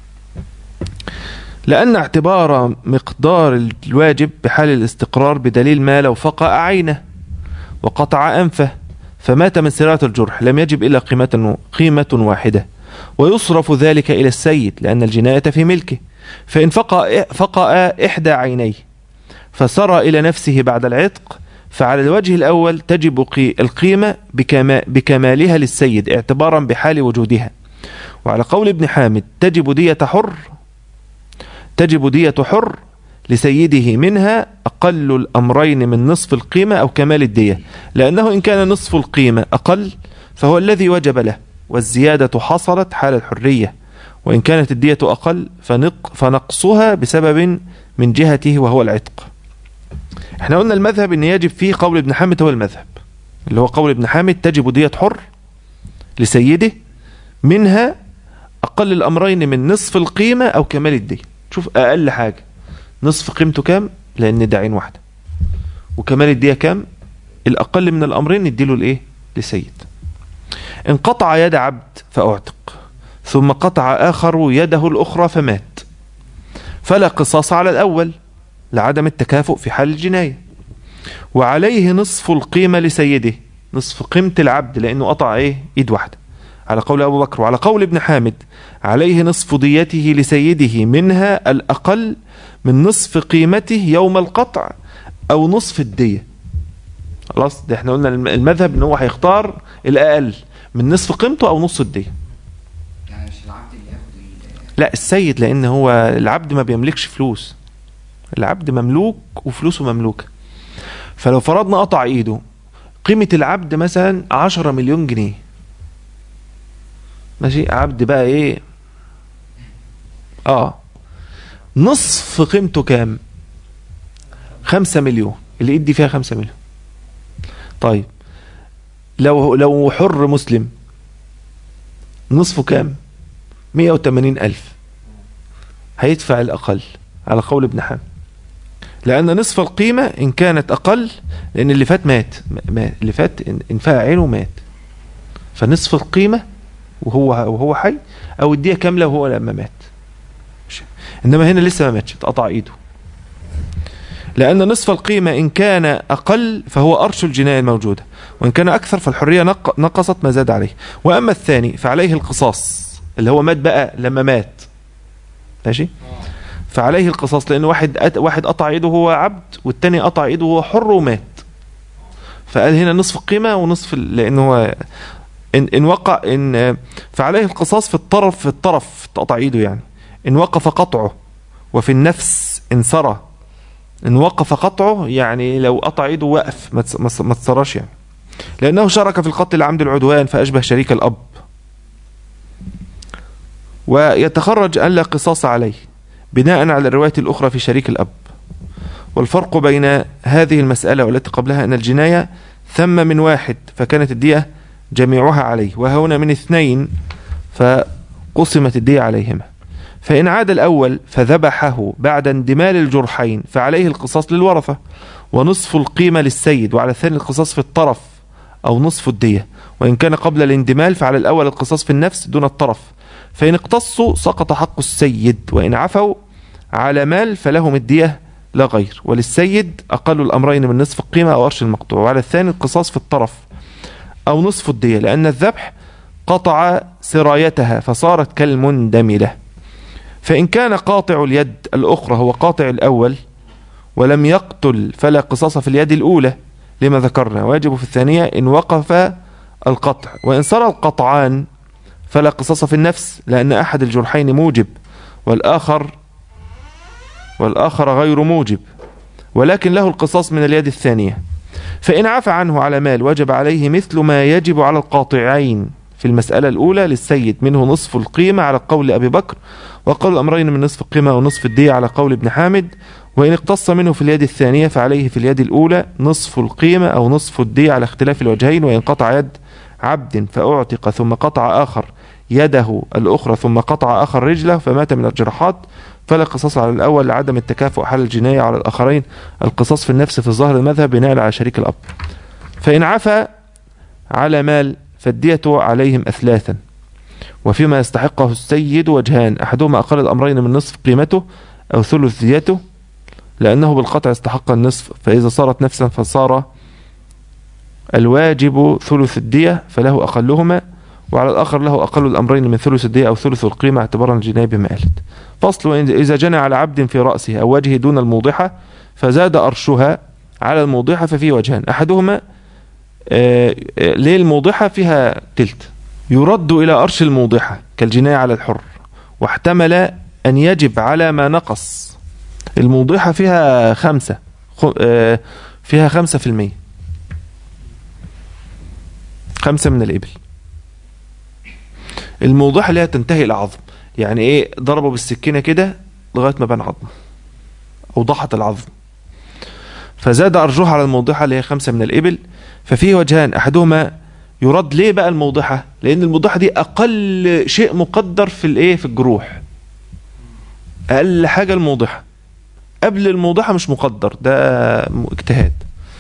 لأن اعتبار مقدار الواجب بحال الاستقرار بدليل ما لو فقأ عينه وقطع أنفه فمات من سرعة الجرح لم يجب إلا قيمة, قيمة واحدة ويصرف ذلك إلى السيد لأن الجناية في ملكه فإن فقأ, فقأ إحدى عينيه فسرى إلى نفسه بعد العتق فعلى الوجه الأول تجب قي- القيمة بكما بكمالها للسيد اعتبارا بحال وجودها وعلى قول ابن حامد تجب دية حر تجب دية حر لسيده منها أقل الأمرين من نصف القيمة أو كمال الدية لأنه إن كان نصف القيمة أقل فهو الذي وجب له والزيادة حصلت حال الحرية وإن كانت الدية أقل فنق فنقصها بسبب من جهته وهو العتق احنا قلنا المذهب ان يجب فيه قول ابن حامد هو المذهب اللي هو قول ابن حامد تجب دية حر لسيده منها أقل الأمرين من نصف القيمة أو كمال الدية شوف أقل حاجة نصف قيمته كام لأن ده عين واحدة وكمال الدية كام الأقل من الأمرين نديله الإيه لسيد انقطع يد عبد فأعتق ثم قطع آخر يده الأخرى فمات فلا قصاص على الأول لعدم التكافؤ في حال الجناية وعليه نصف القيمة لسيده نصف قيمة العبد لأنه قطع إيه إيد واحدة على قول أبو بكر وعلى قول ابن حامد عليه نصف ديته لسيده منها الأقل من نصف قيمته يوم القطع أو نصف الدية خلاص ده احنا قلنا الم- المذهب ان هو هيختار الأقل من نصف قيمته أو نص الدية يعني مش العبد اللي ياخد ال- لا السيد لأن هو العبد ما بيملكش فلوس العبد مملوك وفلوسه مملوكة فلو فرضنا قطع ايده قيمة العبد مثلا عشرة مليون جنيه ماشي عبد بقى ايه اه نصف قيمته كام خمسة مليون الايد دي فيها خمسة مليون طيب لو لو حر مسلم نصفه كام مية وتمانين ألف هيدفع الأقل على قول ابن حامد لأن نصف القيمة إن كانت أقل لأن اللي فات مات مات اللي فات إن- انفاع عينه مات فنصف القيمة وهو وهو حي أو الدية كاملة وهو لما مات مش- إنما هنا لسه ما ماتش اتقطع إيده لأن نصف القيمة إن كان أقل فهو أرش الجناية الموجودة وإن كان أكثر فالحرية نق- نقصت ما زاد عليه وأما الثاني فعليه القصاص اللي هو مات بقى لما مات ماشي فعليه القصاص لأن واحد أت... واحد قطع ايده وهو عبد والتاني قطع ايده وهو حر ومات فقال هنا نصف القيمة ونصف ال... لأن هو إن, إن وقع إن فعليه القصاص في الطرف في الطرف قطع ايده يعني إن وقف قطعه وفي النفس إن سرى إن وقف قطعه يعني لو قطع ايده وقف ما تس- ما تس- ما تسراش يعني لأنه شارك في القتل العمد العدوان فأشبه شريك الأب ويتخرج أن لا قصاص عليه بناء على الرواية الأخرى في شريك الأب والفرق بين هذه المسألة والتي قبلها أن الجناية ثم من واحد فكانت الدية جميعها عليه وهنا من اثنين فقسمت الدية عليهما فإن عاد الأول فذبحه بعد اندمال الجرحين فعليه القصاص للورثة ونصف القيمة للسيد وعلى الثاني القصاص في الطرف أو نصف الدية وإن كان قبل الاندمال فعلى الأول القصاص في النفس دون الطرف فإن اقتصوا سقط حق السيد وإن عفوا على مال فلهم الدية لا غير وللسيد أقل الأمرين من نصف القيمة أو أرش المقطوع وعلى الثاني القصاص في الطرف أو نصف الدية لأن الذبح قطع سرايتها فصارت كالمندملة فإن كان قاطع اليد الأخرى هو قاطع الأول ولم يقتل فلا قصاص في اليد الأولى لما ذكرنا ويجب في الثانية إن وقف القطع وإن سرى القطعان فلا قصاص في النفس لأن أحد الجرحين موجب والآخر والآخر غير موجب ولكن له القصاص من اليد الثانية فإن عفى عنه على مال وجب عليه مثل ما يجب على القاطعين في المسألة الأولى للسيد منه نصف القيمة على قول أبي بكر وقول الأمرين من نصف القيمة ونصف الدية على قول ابن حامد وإن اقتص منه في اليد الثانية فعليه في اليد الأولى نصف القيمة أو نصف الدية على اختلاف الوجهين وإن قطع يد عبد فأعتق ثم قطع آخر يده الأخرى ثم قطع آخر رجله فمات من الجراحات فلا قصاص على الأول لعدم التكافؤ حال الجناية على الآخرين القصاص في النفس في الظاهر المذهب بناء على شريك الأب فإن عفى على مال فالدية عليهم أثلاثا وفيما يستحقه السيد وجهان أحدهما أقل الأمرين من نصف قيمته أو ثلث ديته لأنه بالقطع استحق النصف فإذا صارت نفسا فصار الواجب ثلث الدية فله أقلهما وعلى الآخر له أقل الأمرين من ثلث الدية أو ثلث القيمة اعتبارا الجناية بما قالت فصل وإن- إذا جنى على عبد في رأسه أو وجهه دون الموضحة فزاد أرشها على الموضحة ففيه وجهان أحدهما آه، آه، ليه الموضحة فيها تلت يرد إلى أرش الموضحة كالجناية على الحر واحتمل أن يجب على ما نقص الموضحة فيها خمسة خ- آه، فيها خمسة في المية خمسة من الإبل الموضحة اللي هي تنتهي العظم يعني ايه ضربه بالسكينة كده لغاية ما بان عظم او ضحت العظم فزاد ارجوها على الموضحة اللي هي خمسة من الابل ففيه وجهان احدهما يرد ليه بقى الموضحة لان الموضحة دي اقل شيء مقدر في الايه في الجروح اقل حاجة الموضحة قبل الموضحة مش مقدر ده م- اجتهاد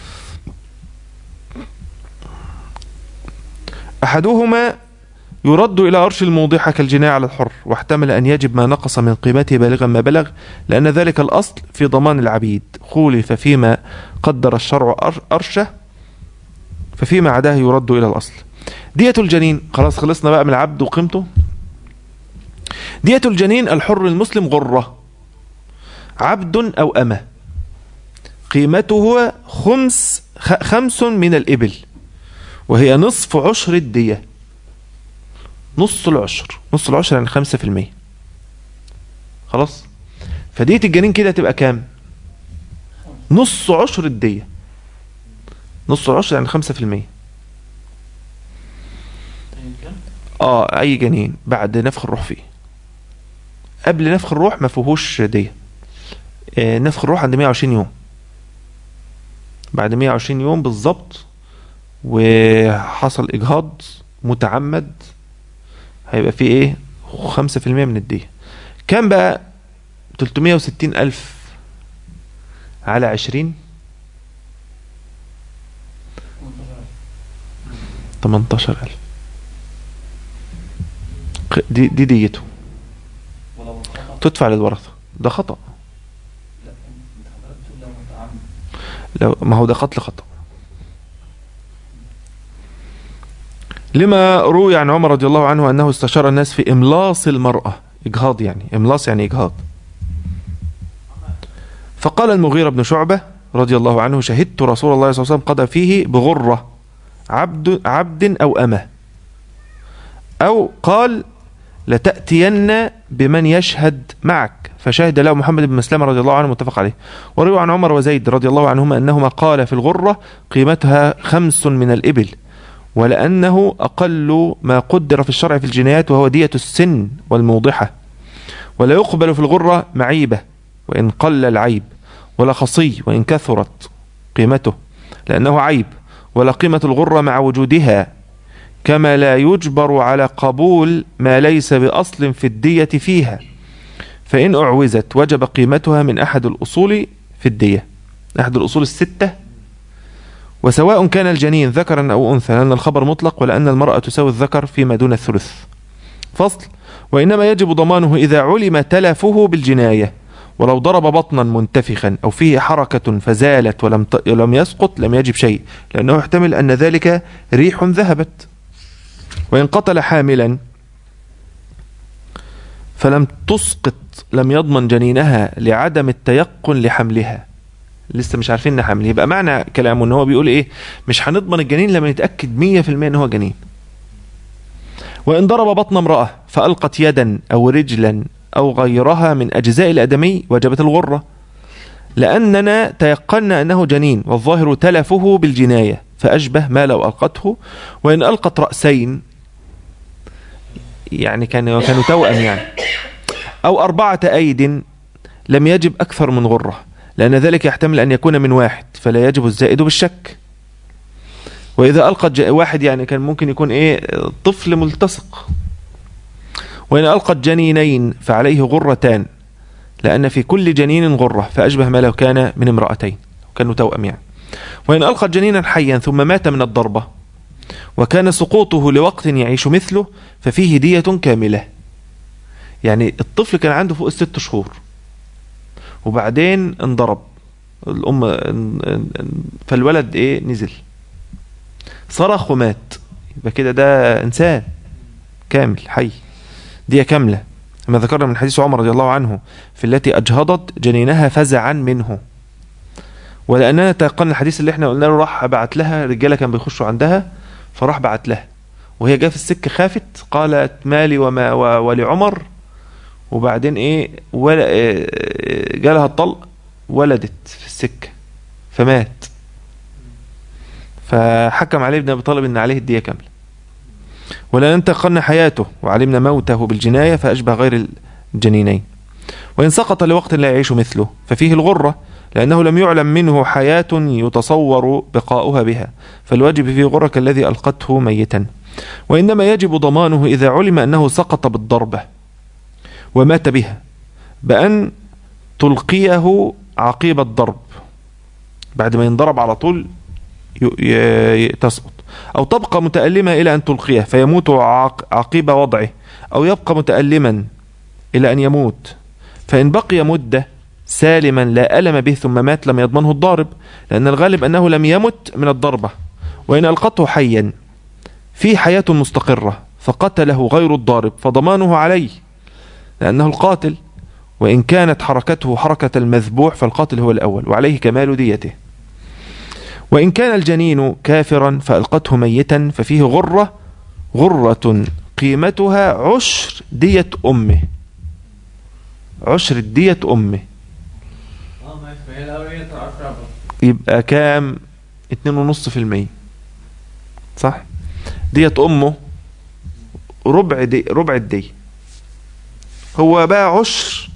احدهما يرد إلى عرش الموضحة كالجناية على الحر واحتمل أن يجب ما نقص من قيمته بالغا ما بلغ لأن ذلك الأصل في ضمان العبيد خولف فيما قدر الشرع أر- أرشه ففيما عداه يرد إلى الأصل دية الجنين خلاص خلصنا بقى من العبد وقيمته دية الجنين الحر المسلم غرة عبد أو أمة قيمته خمس خ- خمس من الإبل وهي نصف عشر الدية نص العشر نص العشر يعني خمسة في المية خلاص فدية الجنين كده تبقى كام نص عشر الدية نص العشر يعني خمسة في المية كام؟ اه اي جنين بعد نفخ الروح فيه قبل نفخ الروح ما فيهوش دية آه نفخ الروح عند 120 يوم بعد 120 يوم بالظبط وحصل اجهاض متعمد هيبقى فيه ايه 5% من الدية كام بقى 360 ألف على 20 18 ألف ق- دي دي ديته ولو خطأ تدفع للورثة ده خطأ لا انت حضرتك بتقول لو متعمد لو ما هو ده قتل خطأ لما روي عن عمر رضي الله عنه أنه استشار الناس في إملاص المرأة إجهاض يعني إملاص يعني إجهاض فقال المغيرة بن شعبة رضي الله عنه شهدت رسول الله صلى الله عليه وسلم قضى فيه بغرة عبد عبد أو أمة أو قال لتأتين بمن يشهد معك فشهد له محمد بن مسلمة رضي الله عنه متفق عليه وروي عن عمر وزيد رضي الله عنهما أنهما قال في الغرة قيمتها خمس من الإبل ولأنه أقل ما قدر في الشرع في الجنايات وهو دية السن والموضحة ولا يقبل في الغرة معيبة وإن قل العيب ولا خصي وإن كثرت قيمته لأنه عيب ولا قيمة الغرة مع وجودها كما لا يجبر على قبول ما ليس بأصل في الدية فيها فإن أعوزت وجب قيمتها من أحد الأصول في الدية أحد الأصول الستة وسواء كان الجنين ذكرا أو أنثى لأن الخبر مطلق ولأن المرأة تساوي الذكر فيما دون الثلث فصل وإنما يجب ضمانه إذا علم تلفه بالجناية ولو ضرب بطنا منتفخا أو فيه حركة فزالت ولم ت... لم يسقط لم يجب شيء لأنه يحتمل أن ذلك ريح ذهبت وإن قتل حاملا فلم تسقط لم يضمن جنينها لعدم التيقن لحملها لسه مش عارفين ان حمل يبقى معنى كلامه ان هو بيقول ايه مش هنضمن الجنين لما نتاكد 100% ان هو جنين وان ضرب بطن امراه فالقت يدا او رجلا او غيرها من اجزاء الادمي وجبت الغره لاننا تيقنا انه جنين والظاهر تلفه بالجنايه فاشبه ما لو القته وان القت راسين يعني كانوا كانوا توأم يعني او اربعه ايد لم يجب اكثر من غره لأن ذلك يحتمل أن يكون من واحد فلا يجب الزائد بالشك وإذا ألقت ج- واحد يعني كان ممكن يكون إيه طفل ملتصق وإن ألقت جنينين فعليه غرتان لأن في كل جنين غرة فأشبه ما لو كان من امرأتين كانوا توأم يعني وإن ألقت جنينا حيا ثم مات من الضربة وكان سقوطه لوقت يعيش مثله ففيه دية كاملة يعني الطفل كان عنده فوق الست شهور وبعدين انضرب الام ان- ان- ان- فالولد ايه نزل صرخ ومات يبقى كده ده انسان كامل حي دي كامله كما ذكرنا من حديث عمر رضي الله عنه في التي اجهضت جنينها فزعا منه ولاننا تيقنا الحديث اللي احنا قلنا له راح بعت لها رجاله كان بيخشوا عندها فراح بعت لها وهي جايه في السكه خافت قالت مالي وما و- ولعمر وبعدين ايه ولا إيه جالها الطلق ولدت في السكه فمات فحكم عليه ابن ابي طالب ان عليه الديه كامله ولا ننتقلن حياته وعلمنا موته بالجناية فأشبه غير الجنينين وإن سقط لوقت لا يعيش مثله ففيه الغرة لأنه لم يعلم منه حياة يتصور بقاؤها بها فالواجب في غرة كالذي ألقته ميتا وإنما يجب ضمانه إذا علم أنه سقط بالضربة ومات بها بأن تلقيه عقيب الضرب بعد ما ينضرب على طول ي- ي- تسقط أو تبقى متألمة إلى أن تلقيه فيموت عق- عقيب وضعه أو يبقى متألما إلى أن يموت فإن بقي مدة سالما لا ألم به ثم مات لم يضمنه الضارب لأن الغالب أنه لم يمت من الضربة وإن ألقته حيا في حياة مستقرة فقتله غير الضارب فضمانه عليه لأنه القاتل وإن كانت حركته حركة المذبوح فالقاتل هو الأول وعليه كمال ديته وإن كان الجنين كافرا فألقته ميتا ففيه غرة غرة قيمتها عشر دية أمه عشر دية أمه اه ماشي فهي الاولانيه تعرف ربع يبقى كام اتنين ونص في المية صح دية أمه ربع دي ربع الدية هو بقى عشر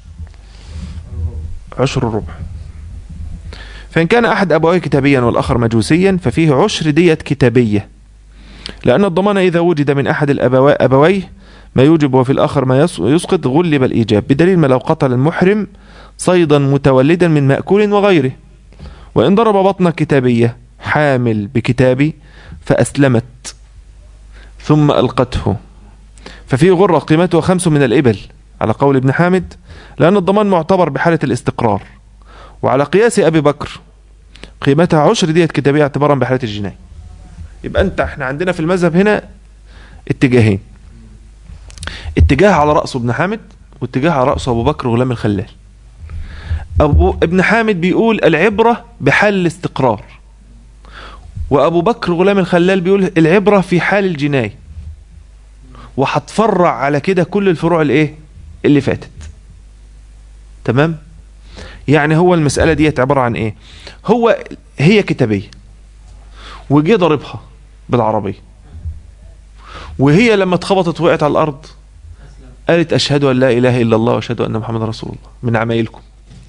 عشر الربع فإن كان أحد أبويه كتابيا والآخر مجوسيا ففيه عشر دية كتابية لأن الضمان إذا وجد من أحد الأبوا- أبويه ما يوجب وفي الآخر ما يس- يسقط غلب الإيجاب بدليل ما لو قتل المحرم صيدا متولدا من مأكول وغيره وإن ضرب بطن كتابية حامل بكتابي فأسلمت ثم ألقته ففيه غرة قيمتها خمس من الإبل على قول ابن حامد لأن الضمان معتبر بحالة الاستقرار وعلى قياس أبي بكر قيمتها عشر دية كتابية اعتبارا بحالة الجناية يبقى أنت احنا عندنا في المذهب هنا اتجاهين اتجاه على رأسه ابن حامد واتجاه على رأسه أبو بكر غلام الخلال أبو ابن حامد بيقول العبرة بحال الاستقرار وأبو بكر غلام الخلال بيقول العبرة في حال الجناية وهتفرع على كده كل الفروع الايه اللي فاتت تمام يعني هو المسألة ديت عبارة عن ايه هو هي كتابية وجي ضربها بالعربية وهي لما اتخبطت وقعت على الأرض قالت أشهد أن لا إله إلا الله وأشهد أن محمد رسول الله من عمايلكم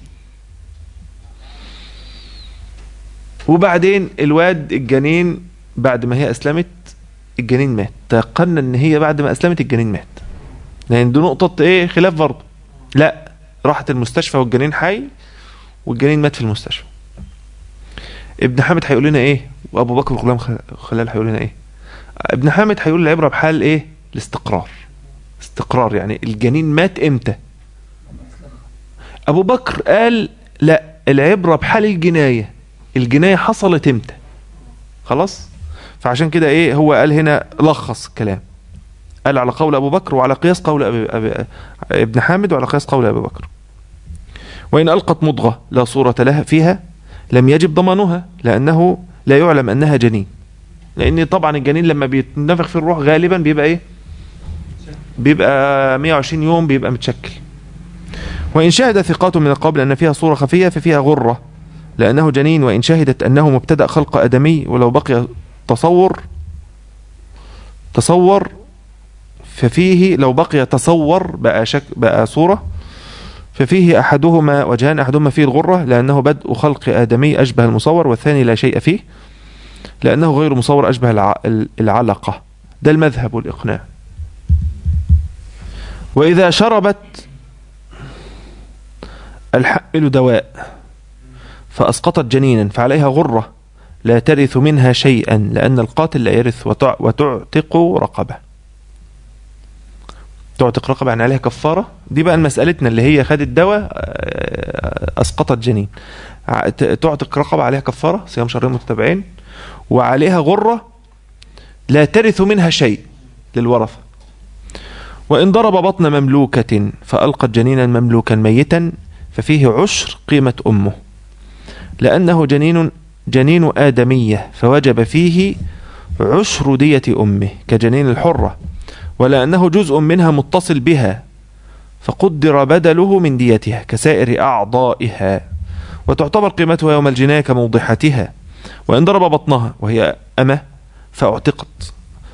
وبعدين الواد الجنين بعد ما هي أسلمت الجنين مات تيقنا ان هي بعد ما اسلمت الجنين مات لان دي نقطة ايه خلاف برضه لا راحت المستشفى والجنين حي والجنين مات في المستشفى ابن حامد هيقول لنا ايه وابو بكر غلام خ- خلال هيقول لنا ايه ابن حامد هيقول العبرة بحال ايه الاستقرار استقرار يعني الجنين مات امتى ابو بكر قال لا العبرة بحال الجناية الجناية حصلت امتى خلاص فعشان كده ايه هو قال هنا لخص الكلام قال على قول ابو بكر وعلى قياس قول أبي أبي ابن حامد وعلى قياس قول ابي بكر وان القت مضغه لا صوره لها فيها لم يجب ضمانها لانه لا يعلم انها جنين لان طبعا الجنين لما بيتنفخ في الروح غالبا بيبقى ايه بيبقى 120 يوم بيبقى متشكل وان شهد ثقات من القبل ان فيها صوره خفيه ففيها غره لانه جنين وان شهدت انه مبتدا خلق ادمي ولو بقي تصور تصور ففيه لو بقي تصور بقى شك بقى صورة ففيه أحدهما وجهان أحدهما فيه الغرة لأنه بدء خلق آدمي أشبه المصور والثاني لا شيء فيه لأنه غير مصور أشبه الع- العلقة ده المذهب والإقناع وإذا شربت الحمل دواء فأسقطت جنينا فعليها غرة لا ترث منها شيئا لأن القاتل لا يرث وتع- وتعتق رقبة تعتق رقبة يعني عليها كفارة دي بقى مسألتنا اللي هي خدت دواء آه، أسقطت جنين ع- ت- تعتق رقبة عليها كفارة صيام شهرين متتابعين وعليها غرة لا ترث منها شيء للورثة وإن ضرب بطن مملوكة فألقت جنينا مملوكا ميتا ففيه عشر قيمة أمه لأنه جنين جنين آدمية فوجب فيه عشر دية أمه كجنين الحرة ولأنه جزء منها متصل بها فقدر بدله من ديتها كسائر أعضائها وتعتبر قيمتها يوم الجناية كموضحتها وإن ضرب بطنها وهي أمة فاعتقت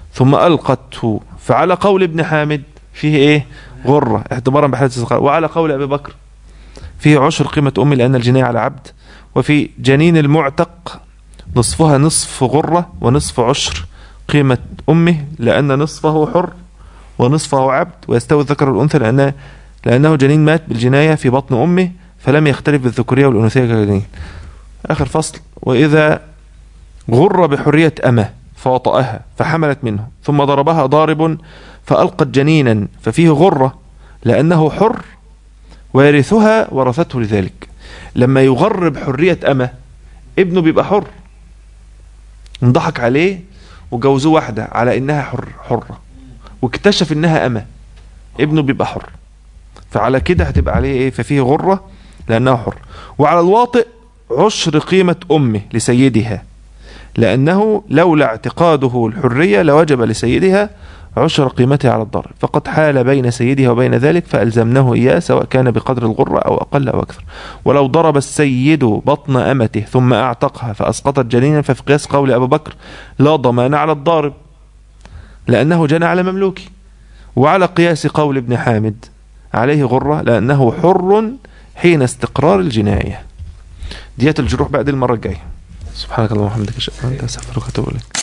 ثم ألقته فعلى قول ابن حامد فيه إيه غرة اعتبارا بحالة الاستقرار وعلى قول أبي بكر فيه عشر قيمة أمي لأن الجناية على عبد وفي جنين المعتق نصفها نصف غرة ونصف عشر قيمة أمه لأن نصفه حر ونصفه عبد ويستوي الذكر والأنثى لأنه, لأنه جنين مات بالجناية في بطن أمه فلم يختلف بالذكورية والأنوثية كجنين آخر فصل وإذا غر بحرية أمه فوطأها فحملت منه ثم ضربها ضارب فألقت جنينا ففيه غرة لأنه حر ويرثها ورثته لذلك لما يغر بحرية أمه ابنه بيبقى حر انضحك عليه وجوزوه واحدة على إنها حر حرة واكتشف إنها أمه ابنه بيبقى حر فعلى كده هتبقى عليه إيه ففيه غرة لأنه حر وعلى الواطئ عشر قيمة أمه لسيدها لأنه لولا اعتقاده الحرية لوجب لسيدها عشر قيمتها على الضرب فقد حال بين سيدها وبين ذلك فألزمناه إياه سواء كان بقدر الغرة أو أقل أو أكثر ولو ضرب السيد بطن أمته ثم أعتقها فأسقطت جنينا ففي قياس قول أبو بكر لا ضمان على الضارب لأنه جنى على مملوكه وعلى قياس قول ابن حامد عليه غرة لأنه حر حين استقرار الجناية ديات الجروح بعد المرة الجاية سبحانك اللهم وبحمدك اشهد ان لا اله الا انت استغفرك واتوب اليك